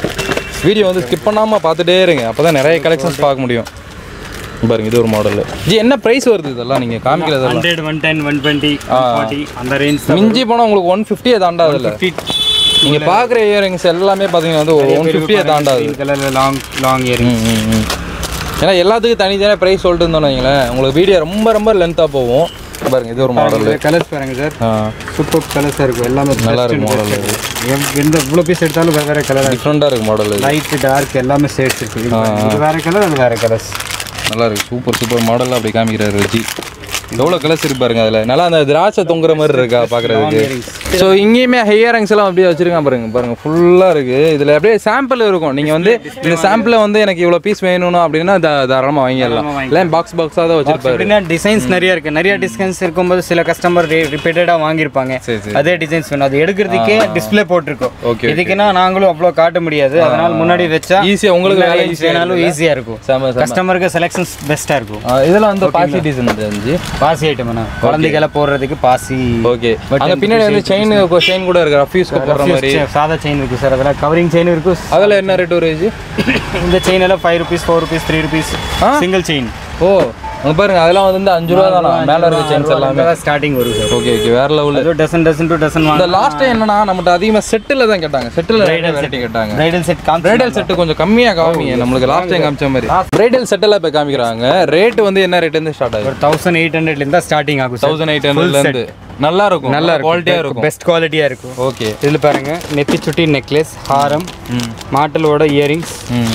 வீடியோ வந்து ஸ்கிப் பண்ணாமல் பார்த்துட்டே இருங்க அப்போ தான் நிறைய கலெக்ஷன்ஸ் பார்க்க முடியும் பாருங்க இது ஒரு மாடல் ஜி என்ன ப்ரைஸ் வருது இதெல்லாம் நீங்கள் காமிக்கிறதெல்லாம் hundred one ten one twenty forty அந்த ரேஞ்ச் மிஞ்சி போனால் உங்களுக்கு ஒன் ஃபிஃப்டியே தாண்டாதுல்ல நீங்கள் பார்க்குற இயரிங்ஸ் எல்லாமே பார்த்தீங்கன்னா வந்து ஒரு ஒன் ஃபிஃப்டியே தாண்டாது கலரில் லாங் லாங் இயரிங் ம், ம், ம். ஏன்னா எல்லாத்துக்கும் தனித்தனியாக ப்ரைஸ் சொல்லிட்டு இருந்தோம்னு வைங்களேன் உங்களுக்கு வீடியோ ரொம்ப ரொம்ப லென்த்தாக போகும் பாருங்க இது ஒரு மாடல் கலர்ஸ் பாருங்க சார் ஆ சூப்பர் கலர்ஸாக இருக்கும் எல்லாமே நல்லா இருக்கு மாடல் இது எவ்- எந்த இவ்வளோ பீஸ் எடுத்தாலும் வேறு வேறு கலர் டிஃப்ரெண்ட்டாக இருக்கு மாடல் இது லைட் டார்க் எல்லாமே ஷேட்ஸ் இருக்கு இது பாருங்க. இது வேறு கலர் அது வேறு கலர்ஸ் நல்லா இருக்கு சூப்பர் சூப்பர் மாடலில் அப்படி காமிக்கிறாரு ஜி எவ்வளோ கலர்ஸ் இருக்கு பாருங்க அதில் நல்லா அந்த திராட்சை தொங்குற மாதிரி இருக்கா பார்க்குறதுக்கு ஸோ இங்கேயுமே ஹையரிங்ஸ் எல்லாம் அப்படியே வச்சிருக்கான் பாருங்க பாருங்க ஃபுல்லாக இருக்கு இதில் அப்படியே சாம்பிள் இருக்கும் நீங்கள் வந்து இந்த சாம்பிளை வந்து எனக்கு இவ்வளோ பீஸ் வேணும்னு அப்படின்னா தா- தாராளமாக வாங்கிடலாம் இல்லை பாக்ஸ் பாக்ஸாக தான் வச்சிருப்பாரு எப்படின்னா டிசைன்ஸ் நிறைய இருக்கு நிறைய டிசைன்ஸ் இருக்கும்போது சில கஸ்டமர் ரிப்பீட்டடாக வாங்கியிருப்பாங்க சரி சரி அதே டிசைன்ஸ் வேணும் அது எடுக்கிறதுக்கே டிஸ்ப்ளே போட்டிருக்கோம் ஓகே இதுக்குன்னா நாங்களும் அவ்வளோ காட்ட முடியாது அதனால முன்னாடி வச்சா ஈஸியாக உங்களுக்கு வேலை வேலை வேணாலும் ஈஸியாக இருக்கும் செம செம கஸ்டமருக்கு செலெக்ஷன்ஸ் பெஸ்ட்டாக இருக்கும் ஆ, இதெல்லாம் வந்து பாசி டிசைன் தெரிஞ்சு பாசி ஐட்டம் குழந்தைகளை போடுறதுக்கு பாசி ஓகே அங்கே பின்னாடி வந்து செயின் செயின் கூட இருக்கு ரஃப்யூஸ்க்கு போடுற மாதிரி சாதா செயின் இருக்கு சார் அதெல்லாம் கவரிங் செயின் இருக்கு அதில் என்ன ரேட் வருது இந்த செயின் எல்லாம் five rupees four rupees three rupees single chain ஓ அங்கே பாருங்க அதெல்லாம் வந்து அஞ்சு ரூபா தானா மேலே இருக்க செயின்ஸ் எல்லாமே ஸ்டார்டிங் வரும் சார் ஓகே ஓகே வேற லெவலில் அது டசன் டசன் டு டசன் இந்த வாங்க லாஸ்ட் டைம் என்னன்னா நம்மகிட்ட அதிகமாக செட்டில் தான் கேட்டாங்க செட்டில் வெரைட்டி கேட்டாங்க பிரைடல் செட் காம் பிரைடல் செட்டு கொஞ்சம் கம்மியாக காமிங்க நம்மளுக்கு லாஸ்ட் டைம் காமிச்ச மாதிரி பிரைடல் செட்டெல்லாம் இப்போ காமிக்கிறாங்க ரேட் வந்து என்ன ரேட்லேருந்து ஸ்டார்ட் ஆகுது ஒரு தௌசண்ட் எயிட் ஹண்ட்ரட்லேருந்து ஸ்டார்டிங் ஆகும் சார் தௌசண்ட் எயிட் ஹண்ட்ரட்லேருந்து நல்லா இருக்கும் நல்லா இருக்கும் குவாலிட்டியாக இருக்கும் பெஸ்ட் குவாலிட்டியாக இருக்கும் ஓகே இதில் பாருங்க நெத்தி சுட்டி நெக்லஸ் ஹாரம் ம் மாட்டலோட இயரிங்ஸ் ம்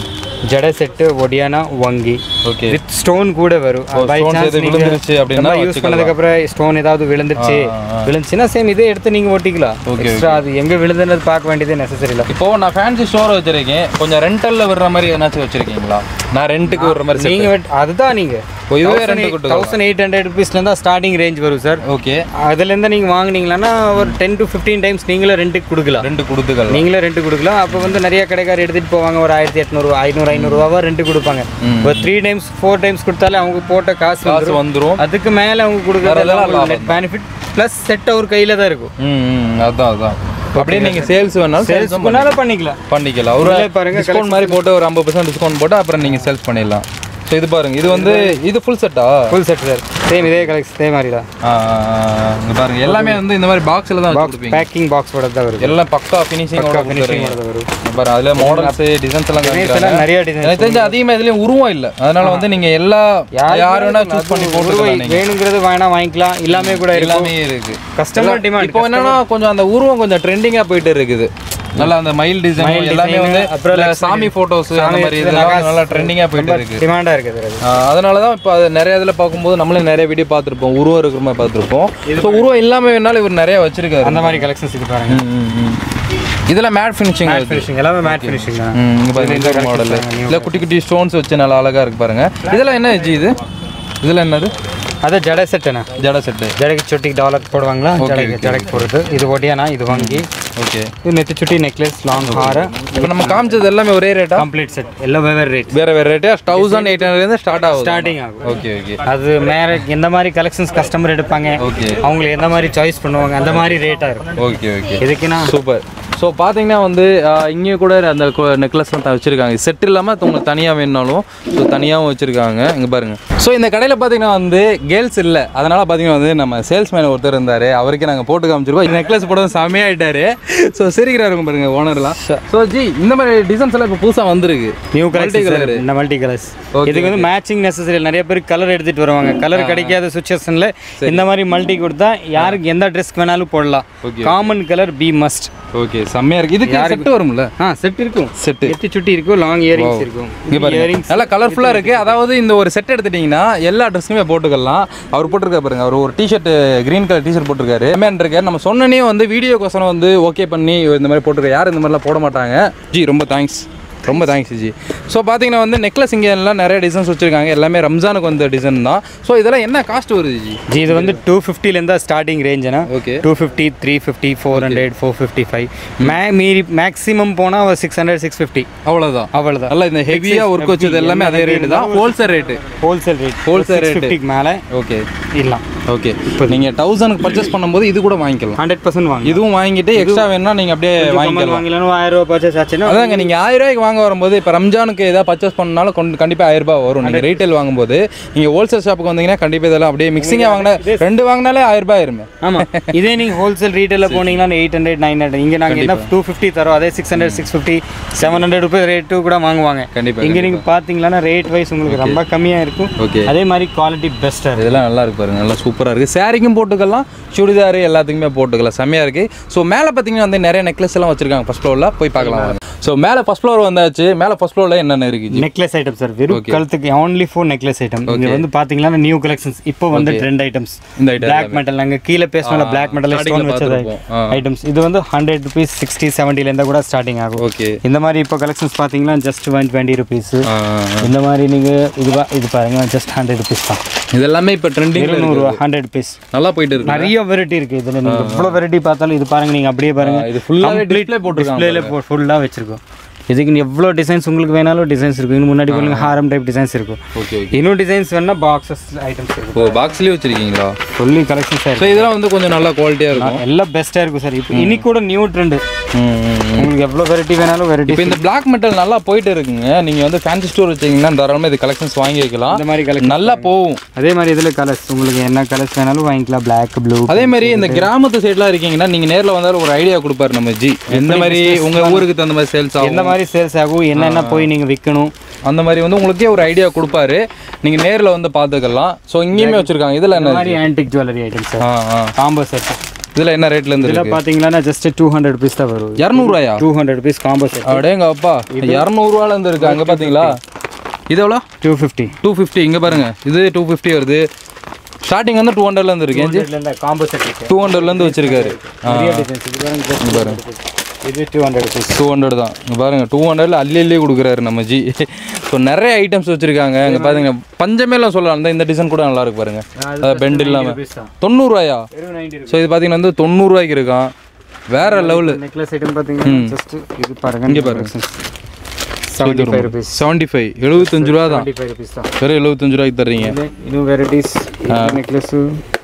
ஜட செட்டு ஒடியானா வங்கி ஓகே வித் ஸ்டோன் கூட வரும் ஓ, By stones chance எது நீங்க விழுந்துருச்சு அப்படின்னா ரொம்ப யூஸ் பண்ணதுக்கு அப்புறம் ஸ்டோன் ஏதாவது விழுந்துருச்சு ஆ, ஆ. விழுந்துச்சுன்னா சேம் இதே எடுத்து நீங்க ஒட்டிக்கலாம் Okay, எக்ஸ்ட்ரா அது எங்க விழுதுன்றது பார்க்க வேண்டியதே நெசசரி இல்லை இப்போ நான் ஃபேன்சி ஸ்டோர் வச்சிருக்கேன் கொஞ்சம் ரெண்டல்ல விடுற மாதிரி எதனாச்சும் வச்சிருக்கீங்களா நான் ரெண்டுக்கு விடுற மாதிரி நீங்க வெட்- அதுதான் நீங்க ஓ, இதுவே ரெண்டு கொடுத்துக்கலாம். தௌசண்ட் எயிட் ஹண்ட்ரட் ருபீஸ்ல இருந்தா ஸ்டார்டிங் ரேஞ்ச் வரும் சார் ஓகே அதுல இருந்து நீங்க வாங்குனீங்கன்னா ஒரு டென் டு ஃபிஃப்டீன் டைம்ஸ் நீங்களே ரெண்டுக்கு கொடுக்கலாம் ரெண்டு கொடுத்துக்கலாம் நீங்களே ரெண்ட் கொடுக்கலாம் அப்போ வந்து நிறைய கடைக்காரர் எடுத்துட்டு போவாங்க ஒரு ஆயிரத்தி எட்நூறுவா ஐநூறு ஐநூறுரூவா ரெண்ட் கொடுப்பாங்க ஒரு த்ரீ டைம்ஸ் ஃபோர் டைம்ஸ் கொடுத்தாலே அவங்க போட்ட காசு காசு வந்துரும். வந்துரும் அதுக்கு மேலே அவங்க வேறதெல்லாம் கொடுக்குறது நெட் பெனிஃபிட் ப்ளஸ் செட் அவர் கையில் தான் இருக்கும் ம் ம், அதான் அதான் அப்படியே நீங்க சேல்ஸ் வேணாலும் சேல்ஸ் சேல்ஸ் பண்ணாலும் பண்ணிக்கலாம் பண்ணிக்கலாம் ஒரு இதுலயே பாருங்க, டிஸ்கவுண்ட் மாதிரி போட்டு ஒரு ஐம்பது பர்சன்ட் டிஸ்கவுண்ட் போட்டு அப்புறம் நீங்க சேல்ஸ் பண்ணிடலாம் ஸோ இது பாருங்க இது வந்து இது ஃபுல் செட்டா ஃபுல் செட் சார் சேம் இதே கலெக்ஷன் இதே மாதிரி தான் இங்க பாருங்க எல்லாமே வந்து இந்த மாதிரி பாக்ஸ்ல தான் வச்சு பாக்ஸ் கொடுப்பீங்க பேக்கிங் பாக்ஸ் கூட தான் வருது எல்லாம் பக்கா ஃபினிஷிங்கோட ஃபினிஷிங் கொடுத்துறீங்க வரும் இங்க பாருங்க அதுல மாடல்ஸ் டிசைன்ஸ் எல்லாம் Designs காமிக்கிறாங்க எல்லாம் நிறைய டிசைன் எனக்கு தெரிஞ்ச அதிகமா இதுலயும் உருவம் இல்ல அதனால வந்து நீங்க எல்லா யார் வேணா சூஸ் பண்ணி போட்டுக்கலாம் நீங்க வேணுங்கிறது வேணா வாங்கிக்கலாம் எல்லாமே கூட இருக்கும் எல்லாமே இருக்கு கஸ்டமர் டிமாண்ட் இப்போ என்னன்னா கொஞ்சம் அந்த உருவம் கொஞ்சம் ட்ரெண்டிங்கா போயிட்டு இருக்குது நல்லா அந்த மயில் டிசைன் எல்லாமே வந்து அப்புறம் இல்ல சாமி போட்டோஸ் அந்த மாதிரி இதெல்லாம் வந்து நல்லா ட்ரெண்டிங்கா போயிட்டு இருக்கு டிமாண்டாக இருக்குது அது ஆஹ் அதனால தான் இப்போ அது நிறைய இதில் பார்க்கும்போது நம்மளே நிறைய வீடியோ பார்த்துருப்போம் உருவம் இருக்கிற மாதிரி பார்த்துருப்போம் ஸோ உருவம் இல்லாமல் வேணாலும் இவர் நிறைய வச்சிருக்காரு அந்த மாதிரி கலெக்ஷன்ஸ் இது பாருங்க ம், ம், ம். இதெல்லாம் மேட் ஃபினிஷிங் மேட் ஃபினிஷிங் எல்லாமே மேட் ஃபினிஷிங் தான் இங்க பாருங்க இந்த மாடல் இல்லை குட்டி குட்டி ஸ்டோன்ஸ் வச்சு நல்லா அழகா இருக்கு பாருங்க இதெல்லாம் என்ன ஜி இது இதெல்லாம் என்னது அது ஜட செட்டுண்ணா ஜட செட்டு ஜடைக்கு சுட்டிக்கு டாலர் போடுவாங்களா ஜடைக்கு ஜடைக்கு போடுறது இது ஒடியானா இது வங்கி ஓகே இது நெத்தி சுட்டி நெக்லஸ் லாங் ஹார இப்போ நம்ம காமிச்சது எல்லாமே ஒரே ரேட்டா கம்ப்ளீட் செட் எல்லாம் வெவ்வேறு ரேட் வேற வேற ரேட்டா தௌசண்ட் எயிட் ஹண்ட்ரட்லேருந்து ஸ்டார்ட் ஆகுது ஸ்டார்டிங் ஆகும் ஓகே ஓகே அது மேலே எந்த மாதிரி கலெக்ஷன்ஸ் கஸ்டமர் எடுப்பாங்க ஓகே அவங்களுக்கு எந்த மாதிரி சாய்ஸ் பண்ணுவாங்க அந்த மாதிரி ரேட்டாக இருக்கும் ஓகே ஓகே இதுக்குன்னா சூப்பர் ஸோ பார்த்தீங்கன்னா வந்து ஆஹ், இங்கேயும் கூட அந்த நெக்லஸ்லாம் தான் வச்சுருக்காங்க செட் இல்லாமல் உங்களுக்கு தனியாக வேணுனாலும் ஸோ தனியாகவும் வச்சுருக்காங்க இங்கே பாருங்கள் ஸோ இந்த கடையில் பார்த்தீங்கன்னா வந்து கேர்ள்ஸ் இல்லை அதனால் பார்த்தீங்கன்னா வந்து நம்ம சேல்ஸ்மேன் ஒருத்தர் இருந்தார் அவருக்கு நாங்கள் போட்டு காமிச்சிருக்கோம் இந்த நெக்லஸ் போட செமையாயிட்டாரு ஸோ சிரிக்கிறாருங்க பாருங்க ஓனர்லாம் ஸோ ஜி இந்த மாதிரி டிசைன்ஸ் எல்லாம் இப்போ புதுசாக வந்திருக்கு நியூ Multi கலெக்ஷன் colour. இந்த மல்டி கலர்ஸ் Okay, இதுக்கு வந்து மேட்சிங் நெசசரி நிறைய பேர் கலர் எடுத்துட்டு வருவாங்க கலர் கிடைக்காத சுச்சுவேஷனில் இந்த மாதிரி மல்டி கொடுத்தா யாருக்கு எந்த ட்ரெஸ்க்கு வேணாலும் போடலாம் Okay, common colour be must okay செம்மையாக இருக்குது இதுக்கு செட்டு வரும்ல ஆ செட் இருக்கும் செட்டு எட்டி சுட்டி இருக்கும் லாங் இயரிங்ஸ் இருக்கும் இங்க பாருங்க இயரிங்ஸ் நல்லா கலர்ஃபுல்லாக இருக்குது அதாவது இந்த ஒரு செட் எடுத்துட்டிங்கன்னா எல்லா ட்ரெஸ்ஸுமே போட்டுக்கலாம் அவர் போட்டிருக்காரு பாருங்க அவர் ஒரு டிஷர்ட் க்ரீன் கலர் டிஷர்ட் போட்டிருக்காரு மேன் இருக்காரு நம்ம சொன்னனே வந்து வீடியோ கோசனம் வந்து ஓகே பண்ணி இந்த மாதிரி போட்டிருக்காரு யாரும் இந்த மாதிரிலாம் போட மாட்டாங்க ஜி ரொம்ப தேங்க்ஸ் ரொம்ப தேங்க்ஸ் ஜி ஸோ பார்த்தீங்கன்னா வந்து நெக்லஸ் இங்கே எல்லாம் நிறைய டிசைன்ஸ் வச்சுருக்காங்க எல்லாமே ரம்ஜானுக்கு வந்த டிசைன் தான் ஸோ இதெல்லாம் என்ன காஸ்ட் வருது ஜி ஜி இது வந்து டூ ஃபிஃப்டிலேருந்து ஸ்டார்டிங் ரேஞ்சுனா okay two fifty three fifty four hundred four fifty five மே மீறி மேக்ஸிமம் போனால் ஒரு சிக்ஸ் ஹண்ட்ரட் சிக்ஸ் ஃபிஃப்டி அவ்வளோதான் அவ்வளோதான் நல்லா இந்த ஹெவியாக ஒர்க் வச்சது எல்லாமே அதே ரேட்டு தான் wholesale rate wholesale rate Wholesale rate. ஃபிஃப்டிக்கு மேலே ஓகே இல்லாம் ஓகே இப்போ நீங்கள் தௌசண்ட்க்கு பர்ச்சேஸ் பண்ணும்போது இது கூட வாங்கிக்கலாம் ஹண்ட்ரட் பர்சன்ட் வாங்க இதுவும் வாங்கிட்டு எக்ஸ்ட்ரா வேணும்னா நீங்கள் அப்படியே வாங்கிக்கலாம் வாங்கலாம் ஆயிரம் ரூபாய் பர்ச்சேஸ் ஆச்சுன்னா அதாங்க நீங்கள் ஆயிரம் ரூபாய்க்கு வாங்க வரும்போது இப்போ ரம்ஜானுக்கு ஏதாவது பர்ச்சேஸ் பண்ணாலும் கொண்டு கண்டிப்பாக ஆயிரம் ரூபாய் வரும் நீங்கள் ரீட்டைல் வாங்கும்போது நீங்கள் ஹோல்சேல் ஷாப்புக்கு வந்தீங்கன்னா கண்டிப்பாக இதெல்லாம் அப்படியே மிக்சிங்காக வாங்கினா ரெண்டு வாங்கினாலே ஆயிரம் ரூபாய் இருமே ஆமா இதே நீங்க ஹோல்சேல் ரீட்டைல போனீங்கன்னா எயிட் ஹண்ட்ரட் நைன் ஹண்ட்ரட் இங்க நாங்க என்ன டூ ஃபிஃப்டி தரோம் அதே six hundred six fifty seven hundred rupees rate கூட வாங்குவாங்க கண்டிப்பாக இங்க நீங்க பாத்தீங்கன்னா ரேட் வைஸ் உங்களுக்கு ரொம்ப கம்மியா இருக்கும் ஓகே அதே மாதிரி குவாலிட்டி பெஸ்டா இருக்கும் இதெல்லாம் நல்லா இருக்கு பாருங்க நல்லா சூப்பராக இருக்குது சாரிக்கும் போட்டுக்கலாம் சுடிதார் எல்லாத்துக்குமே போட்டுக்கலாம் செம்மையாக இருக்குது ஸோ மேலே பார்த்தீங்கன்னா வந்து நிறைய நெக்லஸ் எல்லாம் வச்சிருக்காங்க ஃபர்ஸ்ட் ஃப்ளோரில் போய் பார்க்கலாம் ஸோ மேலே ஃபர்ஸ்ட் ஃப்ளோர் வந்தாச்சு மேலே ஃபர்ஸ்ட் ஃப்ளோரில் என்னென்ன இருக்குது நெக்லஸ் ஐட்டம் சார் வெறும் கழுத்துக்கு only for நெக்லஸ் ஐட்டம் இங்க வந்து பாத்தீங்கன்னா நியூ கலெக்ஷன்ஸ் இப்போ வந்து ட்ரெண்ட் ஐட்டம்ஸ் இந்த ஐட்டம் பிளாக் மெட்டல் நாங்க கீழே பேசணும்ல பிளாக் மெட்டல் starting ல ஸ்டோன் வச்சது பார்த்திருப்போம். ஆ. ஐட்டம்ஸ் இது வந்து ஹண்ட்ரட் ருபீஸ் சிக்ஸ்டி செவன்ட்டில இருந்தா கூட ஸ்டார்டிங் ஆகும் ஓகே இந்த மாதிரி இப்போ கலெக்ஷன்ஸ் பாத்தீங்கன்னா ஜஸ்ட் ஒன் டுவெண்ட்டி ருபீஸ் இந்த மாதிரி நீங்க இது வா- இது பாருங்க ஜஸ்ட் ஹண்ட்ரட் ருபீஸ் தான் இது எல்லாமே இப்போ ட்ரெண்டிங்கில் இருநூறுவா ஹண்ட்ரட் ருபீஸ் நல்லா போயிட்டு இருக்கு நிறைய வெரைட்டி இருக்கு இதுல நீங்க எவ்வளவு வெரைட்டி பார்த்தாலும் இது பாருங்க நீங்க அப்படியே பாருங்க இது ஃபுல்லாகவே டிஸ்ப்ளே போட்டுருக்காங்க டிஸ்பிளேல ஃபுல்லா வச்சிருக்கோம் இதுக்கு நீ எவ்வளோ டிசைன்ஸ் உங்களுக்கு வேணாலும் டிசைன்ஸ் இருக்கும் இன்னும் முன்னாடி பாருங்க ஹாரம் டைப் டிசைன்ஸ் இருக்கும் ஓகே ஓகே இன்னும் டிசைன்ஸ் வேணா பாக்ஸஸ் ஐட்டம்ஸ் இருக்கும் ஓ பாக்ஸ்லேயே வச்சிருக்கீங்களா சொல்லி கலெக்ஷன்ஸ் ஸோ இதெல்லாம் வந்து கொஞ்சம் நல்லா குவாலிட்டியாக இருக்கும் எல்லாம் பெஸ்ட்டாக இருக்கும் சார் இப்போ இன்னைக்கு கூட நியூ ட்ரெண்டு ம், ம், ம். உங்களுக்கு எவ்வளோ வெரைட்டி வேணாலும் வெரைட்டி இப்போ இந்த பிளாக் மெட்டல் நல்லா போயிட்டு இருக்குங்க நீங்கள் வந்து ஃபேன்சி ஸ்டோர் வச்சீங்கன்னா தாராளமாக இது கலெக்ஷன்ஸ் வாங்கி வைக்கலாம் இந்த மாதிரி கலெக்ஷன் நல்லா போகும் அதே மாதிரி இதில் கலர்ஸ் உங்களுக்கு என்ன கலர்ஸ் வேணாலும் வாங்கிக்கலாம் பிளாக் ப்ளூ அதே மாதிரி இந்த கிராமத்து சைட்லாம் இருக்கீங்கன்னா நீங்கள் நேரில் வந்தாலும் ஒரு ஐடியா கொடுப்பாரு நம்ம ஜி எந்த மாதிரி உங்கள் ஊருக்கு தகுந்த மாதிரி சேல்ஸ் ஆகும் எந்த மாதிரி சேல்ஸ் ஆகும் என்னென்ன போய் நீங்கள் விற்கணும் அந்த மாதிரி வந்து உங்களுக்கே ஒரு ஐடியா கொடுப்பாரு நீங்கள் நேரில் வந்து பார்த்துக்கலாம் ஸோ இங்கேயுமே வச்சுருக்காங்க இதில் இந்த என்ன மாதிரி ஆன்டிக் ஜுவல்லரி ஐட்டம்ஸ் சார் ஆ ஆ காம்போ செட் இதில் என்ன ரேட்லேருந்து இதில் இருக்கு பார்த்தீங்கன்னா ஜஸ்ட் டூ ஹண்ட்ரட் ருபீஸ் தான் வரும் இரநூறுவாயா two hundred rupees combo set அப்படியேங்க அப்பா இரநூறுவாலேருந்து இருக்கு அங்கே பார்த்தீங்களா இது எவ்வளோ டூ ஃபிஃப்டி டூ ஃபிஃப்டி இங்கே பாருங்க இது டூ ஃபிஃப்டி வருது ஸ்டார்டிங் வந்து டூ ஹண்ட்ரட்லேருந்து இருக்கு ஏஞ்சி ஹண்ட்ரட்லேருந்து காம்போ செட் இருக்கு டூ ஹண்ட்ரட்லேருந்து வச்சிருக்காரு நிறைய டிசைன்ஸ் இது பாருங்க just பாருங்க இது two hundred rupees two hundred தான் இங்கே பாருங்க டூ ஹண்ட்ரட்ல அள்ளி அள்ளி கொடுக்குறாரு நம்ம ஜி ஸோ நிறைய ஐட்டம்ஸ் வச்சிருக்காங்க இங்கே பாருங்க பஞ்சமேலாம் சொல்லலாம் அந்த இந்த டிசைன் கூட நல்லா இருக்கு பாருங்க அது பெண்ட் இல்லாமல் ருபீஸ் தான் தொண்ணூறுவாயா வெறும் நைன்டி ஸோ இது பார்த்தீங்கன்னா வந்து தொண்ணூறுரூவாய்க்கு இருக்கான் வேற லெவலு நெக்லஸ் ஐட்டம் பார்த்தீங்கன்னா ஜஸ்ட் இது பாருங்க இங்கே பாருங்க seventy five rupees seventy five எழுபத்தஞ்சு ரூபா தான் செவன்டி ஃபைவ் ருபீஸ் தான் வெறும் எழுபத்தஞ்சு ரூபாய்க்கு தர்றீங்க இது இன்னும் வெரைட்டிஸ் நெக்லஸ்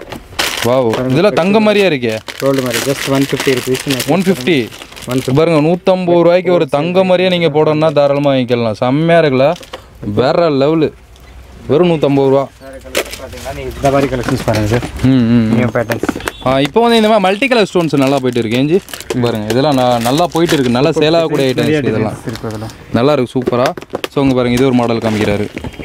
வாவ் இதெல்லாம் தங்க மாதிரியா இருக்கே கோல்டு மாதிரி just one fifty rupees one fifty one பாருங்க நூற்றம்பது ரூபாய்க்கு ஒரு தங்க மாதிரியே நீங்கள் போடணும்னா தாராளமாக வாங்கிக்கலாம் செம்மையாக இருக்குல்ல வேற லெவலு வெறும் நூற்றம்பது ரூபா பார்த்தீங்கன்னா நீங்க இந்த மாதிரி கலெக்ஷன்ஸ் பாருங்க சார் ம் ம் நியூ பேட்டர்ன்ஸ் ஆ இப்போ வந்து இந்த மாதிரி மல்டி கலர் ஸ்டோன்ஸ் நல்லா போயிட்டு இருக்கு ஏஞ்சி பாருங்க இதெல்லாம் நான் நல்லா போயிட்டு இருக்கு நல்லா சேல் ஆகக்கூடிய ஐட்டம்ஸ் இதெல்லாம் இருக்கு அதில் நல்லா இருக்கு சூப்பராக ஸோ உங்க பாருங்க இது ஒரு மாடல் காமிக்கிறாரு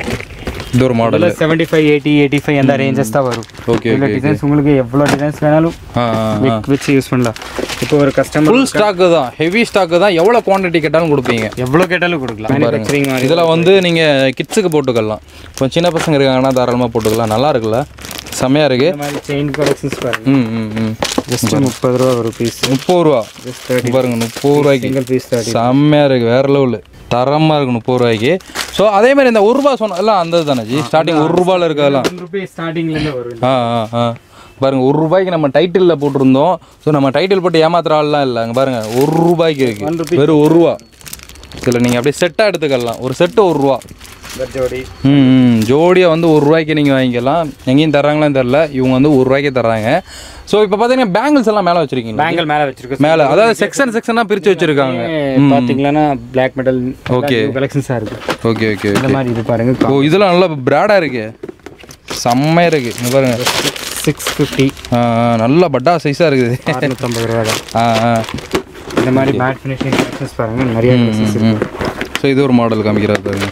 இது ஒரு மாடல் இதில் seventy five eighty eighty five அந்த ரேஞ்சஸ் தான் வரும் ஓகே இதில் டிசைன்ஸ் உங்களுக்கு எவ்வளோ டிசைன்ஸ் வேணாலும் ஆ வெக் வச்சு யூஸ் பண்ணலாம் இப்போ ஒரு கஸ்டமர் ஃபுல் ஸ்டாக்கு தான் ஹெவி ஸ்டாக்கு தான் எவ்வளோ குவான்டிட்டி கேட்டாலும் கொடுப்பீங்க எவ்வளோ கேட்டாலும் கொடுக்கலாம் மேனுஃபேக்சரிங் மாதிரி இதில் வந்து நீங்கள் கிட்ஸுக்கு போட்டுக்கலாம் இப்போ சின்ன பசங்க இருக்காங்கன்னா தாராளமாக போட்டுக்கலாம் நல்லா இருக்குல்ல செம்மையாக இருக்கு இந்த மாதிரி செயின் கலெக்ஷன்ஸ் பாருங்க ம் ம் ம் ஜஸ்ட் முப்பது ரூபா ஒரு பீஸ் முப்பது ரூபா ஜஸ்ட் தேர்ட்டி பாருங்க முப்பது ரூபாய்க்கு சிங்கிள் பீஸ் தேர்ட்டி செம்மையாக இருக்குது வேற லெவலு தரமாக இருக்கு முப்பது ரூபாய்க்கு ஸோ அதே மாதிரி இந்த ஒரு ரூபா சொன்ன எல்லாம் அந்த தானே ஜி ஸ்டார்டிங் ஒரு ரூபாயில் இருக்கதெல்லாம் ஒன் ருபீஸ் ஸ்டார்டிங்லேருந்து வரும் ஆ ஆ ஆ பாருங்க ஒரு ரூபாய்க்கு நம்ம டைட்டிலில் போட்டிருந்தோம் ஸோ நம்ம டைட்டில் போட்டு ஏமாத்துற ஆள்லாம் இல்லை அங்கே பாருங்க ஒரு ரூபாய்க்கு இருக்கு வெறும் ஒரு ரூபா இதில் நீங்கள் அப்படியே செட்டாக எடுத்துக்கலாம் ஒரு செட்டு ஒரு ரூபா ஜோடி ம் ம் ஜோடியாக வந்து ஒரு ரூபாய்க்கு நீங்கள் வாங்கிக்கலாம் எங்கேயும் தர்றாங்களான்னு தெரில இவங்க வந்து ஒரு ரூபாய்க்கே தர்றாங்க ஸோ இப்போ பார்த்தீங்கன்னா பேங்கிள்ஸ் எல்லாம் மேலே வச்சுருக்கீங்க பேங்கிள் மேலே வச்சிருக்கோம் மேலே அதாவது செக்ஷன் செக்ஷனாக பிரித்து வச்சுருக்காங்க பார்த்தீங்கன்னா பிளாக் மெட்டல் Okay. கலெக்ஷன்ஸாக இருக்கு ஓகே ஓகே இந்த மாதிரி இது பாருங்க ஓ இதெல்லாம் நல்லா பிராடாக இருக்கு செம்மையாக இருக்கு இங்க பாருங்க சிக்ஸ் ஃபிஃப்டி ஆ, ஆ, நல்லா பட்டா சைஸாக இருக்குது அறுநூத்தம்பது ரூபா தான் ஆ ஆ இந்த மாதிரி மேட் ஃபினிஷிங் கலெக்ஷன்ஸ் பாருங்க நிறைய கலெக்ஷன்ஸ் இருக்கு ஸோ இது ஒரு மாடல் காமிக்கிறாரு பாருங்க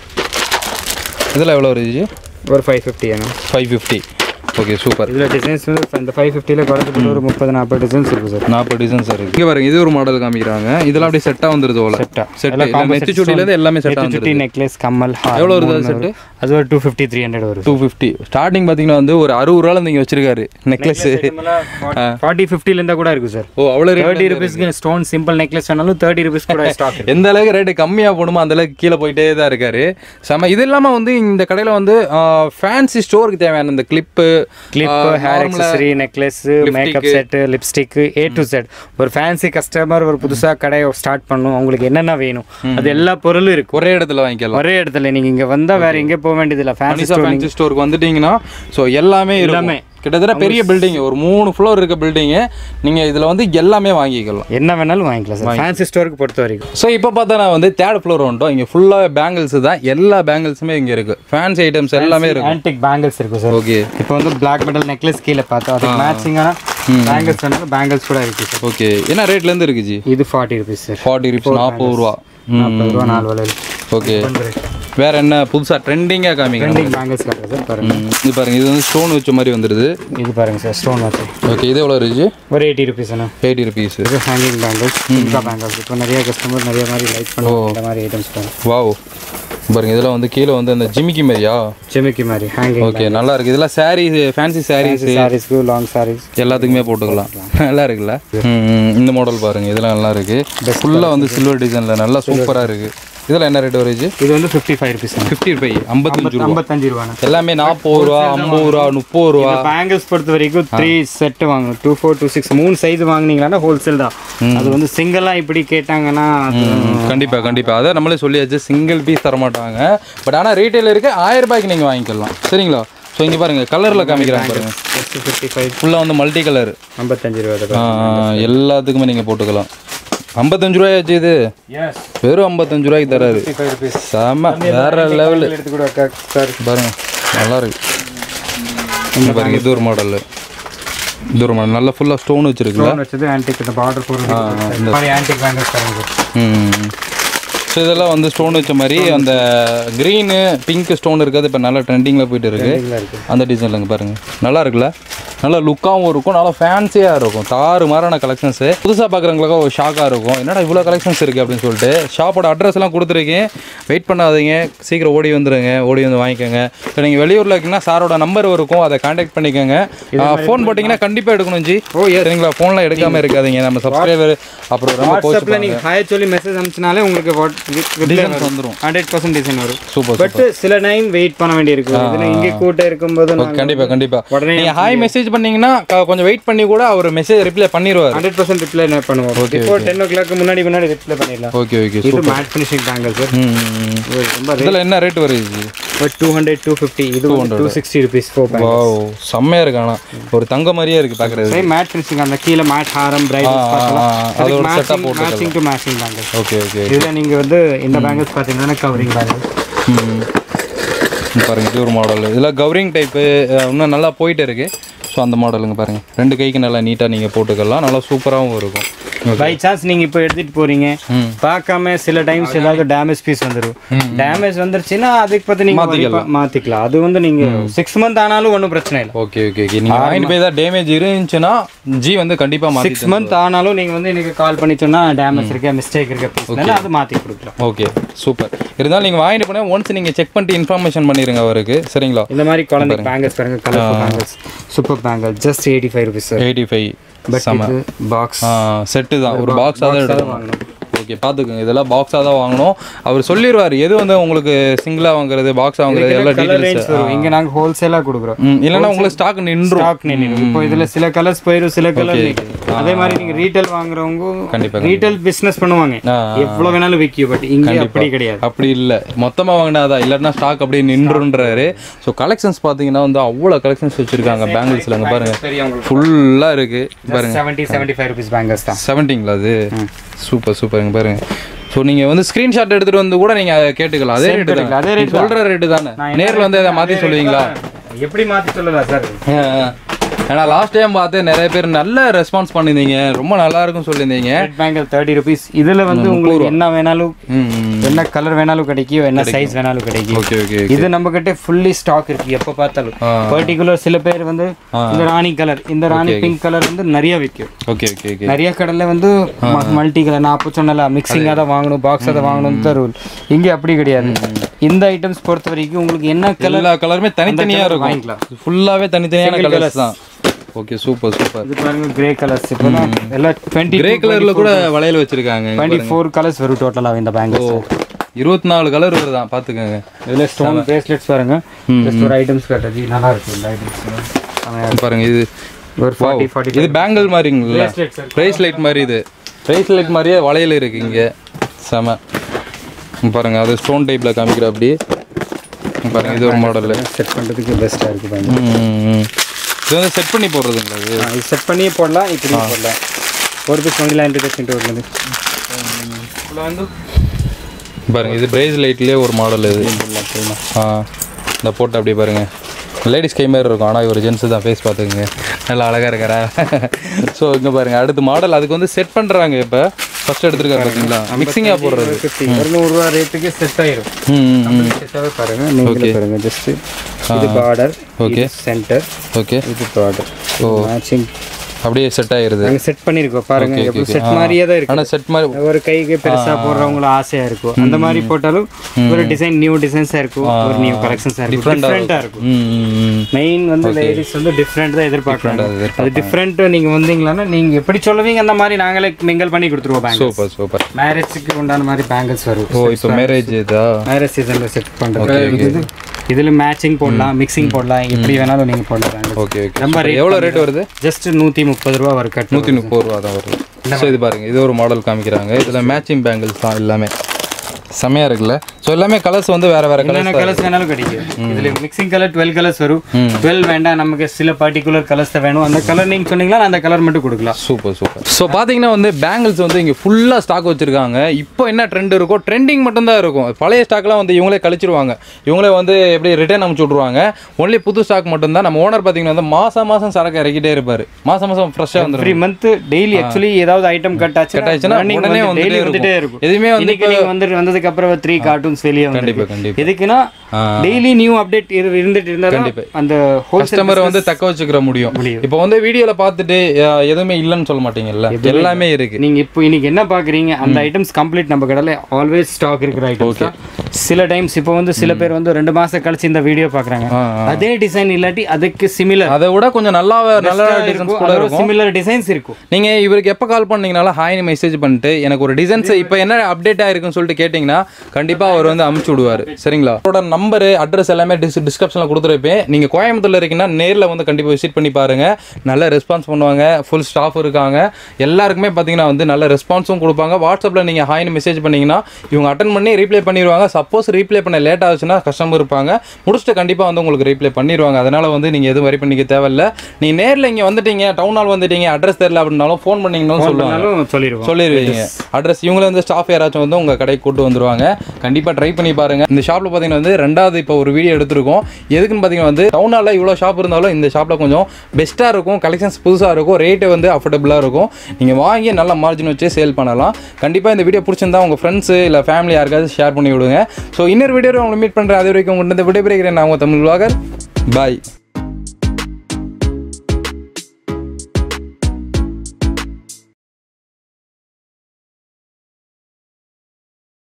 இதில் எவ்வளோ வருது ஒரு ஃபைவ் ஃபிஃப்டி வேணும் ஃபைவ் ஃபிஃப்டி ஓகே சூப்பர் இதில் டிசைன்ஸ் வந்து இந்த ஃபைவ் ஃபிஃப்டியில் குறைஞ்சது ஒரு முப்பது நாற்பது டிசைன்ஸ் இருக்கு சார் நாற்பது டிசைன்ஸ் இருக்கு இங்கே பாருங்க இது ஒரு மாடல் காமிக்கிறாங்க இதெல்லாம் அப்படியே செட்டாக வந்துருது போல செட்டா செட் நெத்தி சுட்டிலேருந்து எல்லாமே செட்டாக சுட்டி வந்துருது நெக்லஸ் கம்மல் ஹார் எவ்வளோ வருது மூணு அது வரும். அது ஒரு டூ ஃபிஃப்டி த்ரீ ஹண்ட்ரட் வரும் டூ ஃபிஃப்டி ஸ்டார்டிங் பார்த்தீங்கன்னா வந்து ஒரு அறுபது ரூபாயில் நீங்கள் வச்சிருக்காரு நெக்லஸ் ஃபார்ட்டி ஃபிஃப்டிலேருந்து கூட இருக்கு சார் ஓ அவ்வளோ ரேட் தேர்ட்டி ருபீஸ்க்கு ஸ்டோன் சிம்பிள் நெக்லஸ் வேணாலும் தேர்ட்டி ருபீஸ் கூட ஸ்டாக் எந்த அளவுக்கு ரேட்டு கம்மியாக போடுமோ அந்த அளவுக்கு கீழே போயிட்டே தான் இருக்காரு செம இது இல்லாமல் வந்து இந்த கடையில் வந்து ஃபேன்சி ஸ்டோருக்கு தேவையான இந்த clip clip hair accessory necklace makeup set lipstick A to set ஒரு ஃபேன்சி கஸ்டமர் ஒரு புதுசா கடையை ஸ்டார்ட் பண்ணும் அவங்களுக்கு என்னென்ன வேணும் அது எல்லா பொருளும் இருக்கு ஒரே இடத்துல வாங்கிக்கலாம் ஒரே இடத்துல நீங்க இங்க வந்தா வேற எங்கே போக வேண்டியதில்லை ஃபேன்சி மனிஷா ஃபேன்சி ஸ்டோருக்கு வந்துட்டீங்கன்னா ஸோ எல்லாமே எல்லாமே கிட்டத்தட்ட பெரிய பில்டிங் ஒரு மூணு ஃப்ளோர் இருக்க பில்டிங்கு நீங்கள் இதில் வந்து எல்லாமே வாங்கிக்கலாம் என்ன வேணாலும் வாங்கிக்கலாம் சார் ஃபேன்சி ஸ்டோருக்கு பொறுத்த வரைக்கும் ஸோ இப்போ பார்த்தா நான் வந்து தேர்ட் ஃப்ளோர் வந்துட்டோம் இங்கே ஃபுல்லாக பேங்கிள்ஸ் தான் எல்லா பேங்கிள்ஸுமே இங்கே இருக்குது ஃபேன்சி ஐட்டம்ஸ் எல்லாமே இருக்கு ஆன்டிக் பேங்கிள்ஸ் இருக்கு சார் ஓகே இப்போ வந்து பிளாக் மெட்டல் நெக்லஸ் கீழே பார்த்தா அது மேட்சிங்கான பேங்கிள்ஸ் வந்து பேங்கிள்ஸ் கூட இருக்கு சார் ஓகே என்ன ரேட்லேருந்து இருக்கு ஜி இது forty rupees sir forty rupees நாற்பது ரூபா நாற்பது ரூபா நாலு வளையல் ஓகே வேற என்ன புதுசாக ட்ரெண்டிங்காக காமிங்க ட்ரெண்டிங் பேங்கிள்ஸ் காட்டுறேன் சார் பாருங்க ம், இது பாருங்க இது வந்து ஸ்டோன் வச்ச மாதிரி வந்துடுது இது பாருங்க சார் ஸ்டோன் வச்சு ஓகே இது எவ்வளோ இருந்துச்சு ஒரு எயிட்டி ருபீஸ் அண்ணா எயிட்டி ருபீஸ் இது ஹேங்கிங் பேங்கிள்ஸ் இன்கா பேங்கிள்ஸ் இப்போ நிறைய கஸ்டமர் நிறைய மாதிரி லைக் பண்ணுவாங்க இந்த மாதிரி ஐட்டம்ஸ் பாருங்க வாவ் பாருங்க இதெல்லாம் வந்து கீழே வந்து அந்த ஜிமிக்கி மாதிரியா ஜெமிக்கி மாதிரி ஹேங்கிங் ஓகே நல்லா இருக்கு இதெல்லாம் சாரீ ஃபேன்சி சாரீஸ் சாரீஸ்க்கு லாங் சாரீஸ் எல்லாத்துக்குமே போட்டுக்கலாம் நல்லா இருக்குல்ல ம், ம், இந்த மாடல் பாருங்க இதெல்லாம் நல்லா இருக்கு ஃபுல்லாக வந்து சில்வர் டிசைனில் நல்லா சூப்பராக இருக்கு இதெல்லாம் என்ன ரேட் வருது இது வந்து fifty five rupees fifty five ஐம்பத்தஞ்சு ரூபா ஐம்பத்தஞ்சு ரூபாண்ணா எல்லாமே நாற்பது ரூபா ஐம்பது ரூபா முப்பது ரூபா பேங்கிள்ஸ் பொறுத்த வரைக்கும் த்ரீ செட் வாங்கணும் டூ ஃபோர் டூ சிக்ஸ் மூணு சைஸ் வாங்குனீங்கன்னா ஹோல்சேல் தான் அது வந்து சிங்கிளாக இப்படி கேட்டாங்கன்னா அது கண்டிப்பா கண்டிப்பா அதை நம்மளே சொல்லியாச்சு சிங்கிள் பீஸ் தர மாட்டாங்க பட் ஆனால் ரீட்டைல் இருக்கு ஆயிரம் ரூபாய்க்கு நீங்கள் வாங்கிக்கலாம் சரிங்களா ஸோ இங்கே பாருங்க கலரில் காமிக்கிறாங்க பாருங்க ஃபிஃப்டி ஃபைவ் ஃபுல்லாக வந்து மல்டி கலர் ஐம்பத்தஞ்சு ரூபா எல்லாத்துக்குமே நீங்கள் போட்டுக்கலாம் ஐம்பத்தஞ்சு ரூபாயாச்சு இது எஸ் வெறும் ஐம்பத்தஞ்சு ரூபாய்க்கு தராரு ஃபிஃப்டி ஃபைவ் ருபீஸ் செம வேற லெவலு எடுத்து கூட சார் பாருங்க நல்லா இருக்கு இங்க பாருங்க இது ஒரு மாடல் இது ஒரு மாடல் நல்லா ஃபுல்லாக ஸ்டோன் வச்சிருக்குல்ல ஸ்டோன் வச்சது ஆன்டிக் இந்த பார்டர் போடுறது இந்த மாதிரி ஆன்டிக் பேங்கிள்ஸ் பாருங்க ம் ஸோ இதெல்லாம் வந்து ஸ்டோன் வச்ச மாதிரி அந்த க்ரீனு பிங்க் ஸ்டோன் இருக்கிறது இப்போ நல்லா ட்ரெண்டிங்கில் போயிட்டு இருக்கு இதில் இருக்கு அந்த டிசைன்லங்க பாருங்க நல்லா இருக்குல்ல நல்லா லுக்காகவும் இருக்கும் நல்லா ஃபேன்சியாக இருக்கும் தாறு மாறான கலெக்ஷன்ஸு புதுசாக பார்க்குறவங்களுக்கு ஒரு ஷாக்காக இருக்கும் என்னடா இவ்வளோ கலெக்ஷன்ஸ் இருக்குது அப்படின்னு சொல்லிட்டு ஷாப்போட அட்ரஸ் எல்லாம் கொடுத்துருக்கேன் வெயிட் பண்ணாதீங்க சீக்கிரம் ஓடி வந்துடுங்க ஓடி வந்து வாங்கிக்கோங்க இப்போ நீங்கள் வெளியூரில் இருக்கீங்கன்னா சாரோட நம்பர் இருக்கும் அதை காண்டாக்ட் பண்ணிக்கோங்க ஃபோன் போட்டிங்கன்னா கண்டிப்பாக எடுக்கணும் ஜி ஓ சரிங்களா ஃபோன்லாம் எடுக்காமல் இருக்காதீங்க நம்ம சப்ஸ்கிரைபர் அப்புறம் ரொம்ப வாட்ஸ்அப்பில் நீங்கள் ஹாய் சொல்லி மெசேஜ் அனுப்பிச்சினாலே உங்களுக்கு Designs வந்துரும். ஹண்ட்ரட் பர்சன்ட் டிசைன் வரும் சூப்பர் பட் சில டைம் வெயிட் பண்ண வேண்டியிருக்கும் இதில் இங்கே கூட்டம் இருக்கும்போது நாங்க கண்டிப்பாக கண்டிப்பாக உடனே நீங்கள் ஹாய் மெசேஜ் பண்ணீங்கன்னா க- கொஞ்சம் வெயிட் பண்ணி கூட அவர் மெசேஜ் ரிப்ளை பண்ணிடுவார் ஹண்ட்ரட் பர்சன்ட் ரிப்ளை பண்ணுவோம் பிஃபோர் டென் ஓ கிளாக் முன்னாடி முன்னாடி ரிப்ளை பண்ணிடலாம் ஓகே ஓகே இது மேட் ஃபினிஷிங் பேங்கல் சார் ம் ம். ரொம்ப இதில் என்ன ரேட் வருது டூ ஹண்ட்ரட் டூ ஃபிஃப்டி இது two sixty rupees four bank wow செம்மையாக இருக்கு ஆனால் ஒரு தங்க மாதிரியே இருக்குது பார்க்குறது சரி மேட் ஃபினிஷிங் அந்த கீழே மேட் ஹாரம் பிரைட் ஆ, அது ஒரு setup matching matching to matching bangle okay okay இதில் நீங்கள் வந்து இந்த பேங்கல்ஸ் பார்த்தீங்கன்னா கவரிங் பேங்கல் ம் இங்க பாருங்க இது ஒரு மாடல் இதில் கவரிங் டைப்பு இன்னும் நல்லா போயிட்டு இருக்கு ஸோ அந்த மாடலுங்க பாருங்க ரெண்டு கைக்கு நல்லா நீட்டாக நீங்கள் போட்டுக்கலாம் நல்லா சூப்பராகவும் இருக்கும் பை சான்ஸ் நீங்கள் இப்போ எடுத்துகிட்டு போகிறீங்க ம். பார்க்காம சில டைம்ஸ் ஏதாவது டேமேஜ் பீஸ் வந்துடும் டேமேஜ் வந்துருச்சுன்னா அதுக்கு பற்றி நீங்கள் மாற்றிக்கலாம் அது வந்து நீங்கள் சிக்ஸ் மந்த் ஆனாலும் ஒன்றும் பிரச்சனை இல்லை ஓகே ஓகே ஓகே நீங்கள் வாங்கிட்டு போய் தான் டேமேஜ் இருந்துச்சுன்னா ஜி வந்து கண்டிப்பாக மாற்றி சிக்ஸ் மந்த் ஆனாலும் நீங்கள் வந்து எனக்கு கால் பண்ணி சொன்னால் டேமேஜ் இருக்க மிஸ்டேக் இருக்க பீஸ் அது மாற்றி கொடுக்கலாம் ஓகே சூப்பர் இருந்தாலும் நீங்கள் வாங்கிட்டு போனால் ஒன்ஸ் நீங்கள் செக் பண்ணிட்டு இன்ஃபர்மேஷன் பண்ணிடுங்க அவருக்கு சரிங்களா இந்த மாதிரி குழந்தை பேங்கல்ஸ் பாருங்க colour bangles super bangle just eighty five rupees sir eighty five but இது பாக்ஸ் செட்டு தான் ஒரு பாக்ஸாக தான் எடுக்கணும் ஓகே பார்த்துக்கோங்க இதெல்லாம் பாக்ஸாக தான் வாங்கணும் அவர் சொல்லிடுவார் எது வந்து உங்களுக்கு சிங்கிளாக வாங்குறது பாக்ஸாக வாங்குறது எல்லாம் கலர் டீட்டெயில்ஸ் ரேஞ்ச் வரும் இங்கே நாங்கள் ஹோல்சேலாக கொடுக்குறோம் ம் இல்லைன்னா உங்களுக்கு ஸ்டாக் நின்றும் ஸ்டாக் நின்றுடும் இப்போ இதில் சில கலர்ஸ் போயிடும் சில கலர் அதே மாதிரி நீங்கள் ரீட்டைல் வாங்குறவங்க கண்டிப்பா, ரீட்டைல் பிஸ்னஸ் பண்ணுவாங்க ஆ, எவ்வளோ வேணாலும் விற்கும் பட் இங்கே அப்படி கிடையாது அப்படி இல்லை மொத்தமாக வாங்கினாதான் இல்லைன்னா ஸ்டாக் அப்படியே நின்றுன்றாரு ஸோ கலெக்ஷன்ஸ் பார்த்தீங்கன்னா வந்து அவ்வளோ கலெக்ஷன்ஸ் வச்சுருக்காங்க பேங்கிள்ஸில் அங்கே பாருங்க பெரியவங்களுக்கு ஃபுல்லாக இருக்குது பாருங்க seventy seventy five rupees bangles தான் செவன்ட்டிங்களா அது சூப்பர் சூப்பருங்க பாருங்க ஸோ நீங்கள் வந்து ஸ்க்ரீன்ஷாட் எடுத்துகிட்டு வந்து கூட நீங்கள் கேட்டுக்கலாம் அதே ரேட்டு தான் அதே ரேட் சொல்கிற ரேட்டு தானே நேரில் வந்து அதை மாற்றி சொல்லுவீங்களா எப்படி மாற்றி சொல்லலாம் சார் ஏன்னா லாஸ்ட் டைம் பார்த்து நிறைய பேர் நல்ல ரெஸ்பான்ஸ் பண்ணியிருந்தீங்க ரொம்ப நல்லா இருக்கும் சொல்லியிருந்தீங்க ரெட் பேங்கல் தேர்ட்டி ருபீஸ் இதில் வந்து உங்களுக்கு என்ன வேணாலும் ம் என்ன கலர் வேணாலும் கிடைக்கும் என்ன சைஸ் வேணாலும் கிடைக்கும் ஓகே ஓகே இது நம்ம கிட்ட ஃபுல்லி ஸ்டாக் இருக்கு எப்போ பார்த்தாலும் ஆ. பர்டிகுலர் சில பேர் வந்து இந்த ராணி கலர் இந்த ராணி பிங்க் கலர் வந்து நிறைய விற்கும் ஓகே ஓகே ஓகே நிறைய கடையில் வந்து மல்டி கலர் நான் அப்போ சொன்னல மிக்சிங்காக தான் வாங்கணும் பாக்ஸ் அதை வாங்கணும் தான் ரூல் இங்கே அப்படி கிடையாது இந்த ஐட்டம்ஸ் பொறுத்த வரைக்கும் உங்களுக்கு என்ன கலர் எல்லா கலருமே தனித்தனியாக இருக்கும் வாங்கிக்கலாம் ஃபுல்லாகவே தனித்தனியான கலர்ஸ் தான் ஓகே சூப்பர் சூப்பர் இது பாருங்க கிரே கலர்ஸ் இப்போ எல்லாம் டுவெண்ட்டி கிரே கலரில் கூட வளையல் வச்சிருக்காங்க டுவெண்ட்டி ஃபோர் கலர்ஸ் வரும் டோட்டலாக இந்த பேங்கிள் இருபத்தி நாலு கலர் வருதான் பார்த்துக்கோங்க இதில் ஸ்டோன் பிரேஸ்லெட்ஸ் பாருங்க ஜஸ்ட் ஒரு ஐட்டம்ஸ் கட்டுறது நல்லா இருக்கும் இந்த ஐட்டம்ஸ் பாருங்க இது ஒரு ஃபார்ட்டி ஃபார்ட்டி இது பேங்கிள் மாதிரிங்களா Bracelet, sir. ப்ரைஸ் லைட் மாதிரி இது ப்ரைஸ் லைட் மாதிரியே வளையல் இருக்கு இங்கே செம இங்க பாருங்க அது ஸ்டோன் டைப்பில் காமிக்கிற அப்படி இங்க பாருங்க இது ஒரு மாடல் செட் பண்ணுறதுக்கு பெஸ்ட்டாக இருக்குது பாருங்க இது வந்து செட் பண்ணி போடுறதுங்களா இது ஆ, இது செட் பண்ணியே போடலாம் இப்படியும் போடலாம் ஒரு பீஸ் வாங்கிலாம் இன்ட்ரடக்ஷன் வருது வந்து பாருங்க இது பிரேஸ் லைட்லேயே ஒரு மாடல் இது ஆ இந்த போட்டு அப்படியே பாருங்க லேடிஸ் கை மாதிரி இருக்கும் ஆனால் இவர் ஜென்ஸ் தான் ஃபேஸ் பார்த்துக்குங்க நல்லா அழகாக இருக்காரா ஸோ இங்கே பாருங்க அடுத்த மாடல் அதுக்கு வந்து செட் பண்ணுறாங்க இப்போ ஃபர்ஸ்ட் எடுத்துருக்காரு பார்த்தீங்களா மிக்சிங்காக போடுறது ஃபிஃப்டி இரநூறுவா ரேட்டுக்கு செட் ஆயிரும் ம் ம் செட்டாகவே பாருங்க நீங்களே பாருங்க ஜஸ்ட் இது பார்டர் Okay. சென்டர் ஓகே இது பார்டர் மேட்சிங் அப்படியே செட் ஆயிருது நாங்கள் செட் பண்ணியிருக்கோம் பாருங்க எப்படி செட் மாதிரியே தான் இருக்கு ஆனால் செட் மாதிரி ஒரு கைக்கு பெருசா போடுறவங்கள ஆசையா இருக்கும் அந்த மாதிரி போட்டாலும் ஒரு டிசைன் நியூ டிசைன்ஸா இருக்கும் ஒரு நியூ கலெக்ஷன்ஸா இருக்கும் டிஃப்ரெண்டா இருக்கும் ம் ம், ம் மெயின் வந்து லேடிஸ் வந்து டிஃப்ரெண்ட் தான் எதிர்பார்க்குறாங்க அது டிஃப்ரெண்ட் நீங்க வந்தீங்களான்னா நீங்க எப்படி சொல்லுவீங்க அந்த மாதிரி நாங்களே மிங்கல் பண்ணி கொடுத்துருவோம் பேங்க் சூப்பர் சூப்பர் மேரேஜுக்கு உண்டான மாதிரி பேங்கிள்ஸ் வரும் ஓ இப்போ மேரேஜ் இதா மேரேஜ் சீசன்ல செட் பண்றது இது இதுல மேட்சிங் போடலாம் மிக்சிங் போடலாம் எப்படி வேணாலும் நீங்க போடலாம் ஓகே ஓகே ரொம்ப எவ்வளோ ரேட் வருது ஜஸ்ட் நூத்தி முப்பது ரூபா வரும் கட்டு நூற்றி முப்பது ரூபா தான் வருது ஸோ இது பாருங்க இது ஒரு மாடல் காமிக்கிறாங்க இதில் மேட்சிங் பேங்கிள்ஸ் தான் எல்லாமே செமையாக இருக்குல்ல ஸோ எல்லாமே கலர்ஸ் வந்து வேற வேற கலர்ஸ் என்னென்ன கலர்ஸ் வேணாலும் கிடைக்கும் இதுல மிக்சிங் கலர் டுவெல் கலர்ஸ் வரும் டுவெல் வேண்டாம் நமக்கு சில பர்டிகுலர் கலர்ஸ் தான் வேணும் அந்த கலர் நீங்க சொன்னீங்களா நான் அந்த கலர் மட்டும் கொடுக்கலாம் சூப்பர் சூப்பர் ஸோ பார்த்தீங்கன்னா வந்து பேங்கிள்ஸ் வந்து இங்கே ஃபுல்லாக ஸ்டாக் வச்சுருக்காங்க இப்போ என்ன ட்ரெண்ட் இருக்கோ ட்ரெண்டிங் மட்டும்தான் இருக்கும் பழைய ஸ்டாக்லாம் வந்து இவங்களே கழிச்சிருவாங்க இவங்களே வந்து எப்படி ரிட்டர்ன் அனுப்பிச்சு விட்ருவாங்க ஒன்லி புது ஸ்டாக் மட்டும்தான் நம்ம ஓனர் பார்த்தீங்கன்னா வந்து மாதம் மாதம் சரக்கு இறக்கிட்டே இருப்பார் மாதம் மாதம் ஃப்ரெஷ்ஷாக வந்துடும் த்ரீ மந்த் டெய்லி ஆக்சுவலி ஏதாவது ஐட்டம் கட் ஆச்சு Cut ஆச்சுன்னா உடனே வந்துட்டே டெய்லி இருக்கும். வந்துட்டே இருக்கும் எதுவுமே வந்து இன்னைக்கு நீங்க வந்துட்டு வந்ததுக்கு அப்புறம் த்ரீ கார்ட்டூன்ஸ் வெளியே வந்து கண்டிப்பாக கண்டிப்பாக எதுக்குன்னா டெய்லி நியூ அப்டேட் இருந்துட்டு இருந்தால் கண்டிப்பா. அந்த ஹோல்சேல் கஸ்டமரை வந்து தக்க வச்சுக்கிற முடியும் இப்போ வந்து வீடியோல பார்த்துட்டு அஹ், எதுவுமே இல்லைன்னு சொல்ல மாட்டீங்கல்ல எல்லாமே இருக்கு நீங்க இப்போ இன்னைக்கு என்ன பாக்குறீங்க அந்த ஐட்டம்ஸ் கம்ப்ளீட் நம்ம கடையில் ஆல்வேஸ் ஸ்டாக் இருக்கிற ஐட்டம்ஸ் சில டைம்ஸ் இப்போ வந்து சில பேர் வந்து ரெண்டு மாசம் கழிச்சு இந்த வீடியோ பாக்குறாங்க ஆ, அதே டிசைன் இல்லாட்டி அதுக்கு சிமிலர் அதை விட கொஞ்சம் நல்லா நல்ல டிசைன்ஸ் கூட இருக்கும் சிமிலர் டிசைன்ஸ் இருக்கும் நீங்க இவருக்கு எப்போ கால் பண்ணீங்கனாலும் ஹாய்னு மெசேஜ் பண்ணிட்டு எனக்கு ஒரு டிசைன்ஸ் இப்போ என்ன அப்டேட் ஆயிருக்குன்னு சொல்லிட்டு கேட்டிங்கன்னா கண்டிப்பா அவர் வந்து அமுச்சு விடுவார் சரிங்களா அவரோட நம்பரு அட்ரஸ் எல்லாமே டிஸ் டிஸ்கிரிப்ஷனில் கொடுத்துருப்பேன் நீங்க கோயம்புத்தூர்ல இருக்கீங்கன்னா நேர்ல வந்து கண்டிப்பா விசிட் பண்ணி பாருங்க நல்ல ரெஸ்பான்ஸ் பண்ணுவாங்க ஃபுல் ஸ்டாஃப் இருக்காங்க எல்லாருக்குமே பார்த்தீங்கன்னா வந்து நல்ல ரெஸ்பான்ஸும் கொடுப்பாங்க வாட்ஸ்அப்பில் நீங்கள் ஹாய்னு மெசேஜ் பண்ணீங்கன்னா இவங்க அட்டன் பண்ணி ரீப்ளை பண்ணிடுவாங்க சப்போஸ் ரீப்ளை பண்ண லேட் ஆச்சுன்னா கஸ்டமர் இருப்பாங்க முடிச்சுட்டு கண்டிப்பாக வந்து உங்களுக்கு ரீப்ளை பண்ணிடுவாங்க அதனால வந்து நீங்கள் எதுவும் வரி பண்ணிக்க தேவையில்ல நீங்கள் நேரில் இங்கே வந்துட்டீங்க டவுன் ஹால் வந்துட்டீங்க அட்ரஸ் தெரியல அப்படின்னாலும் ஃபோன் பண்ணீங்கன்னு சொல்லுவாங்க பண்ணாலும் சொல்லிடுவோம் சொல்லிடுவீங்க அட்ரஸ் இவங்களே வந்து ஸ்டாஃப் யாராச்சும் வந்து உங்கள் கடைக்கு கூட்டு வந்துருவாங்க கண்டிப்பாக ட்ரை பண்ணி பாருங்க இந்த ஷாப்பில் பார்த்தீங்கன்னா வந்து ரெண்டாவது இப்போ ஒரு வீடியோ எடுத்திருக்கோம் எதுக்குன்னு பார்த்தீங்கன்னா வந்து டவுன் ஹாலில் இவ்வளோ ஷாப் இருந்தாலும் இந்த ஷாப்பில் கொஞ்சம் பெஸ்ட்டாக இருக்கும் கலெக்ஷன்ஸ் புதுசாக இருக்கும் ரேட்டு வந்து அஃபோர்டபுளாக இருக்கும் நீங்கள் வாங்கி நல்ல மார்ஜின் வச்சு சேல் பண்ணலாம் கண்டிப்பாக இந்த வீடியோ பிடிச்சிருந்தா உங்கள் ஃப்ரெண்ட்ஸு இல்லை ஃபேமிலி யாருக்காவது ஷேர் பண்ணி விடுங்க ஸோ இன்னொரு வீடியோ உங்களை மீட் பண்ணுறேன் அது வரைக்கும் உங்கள்கிட்ட விடைபெறுகிறேன் நான் உங்கள் தமிழ் வாகர் பாய்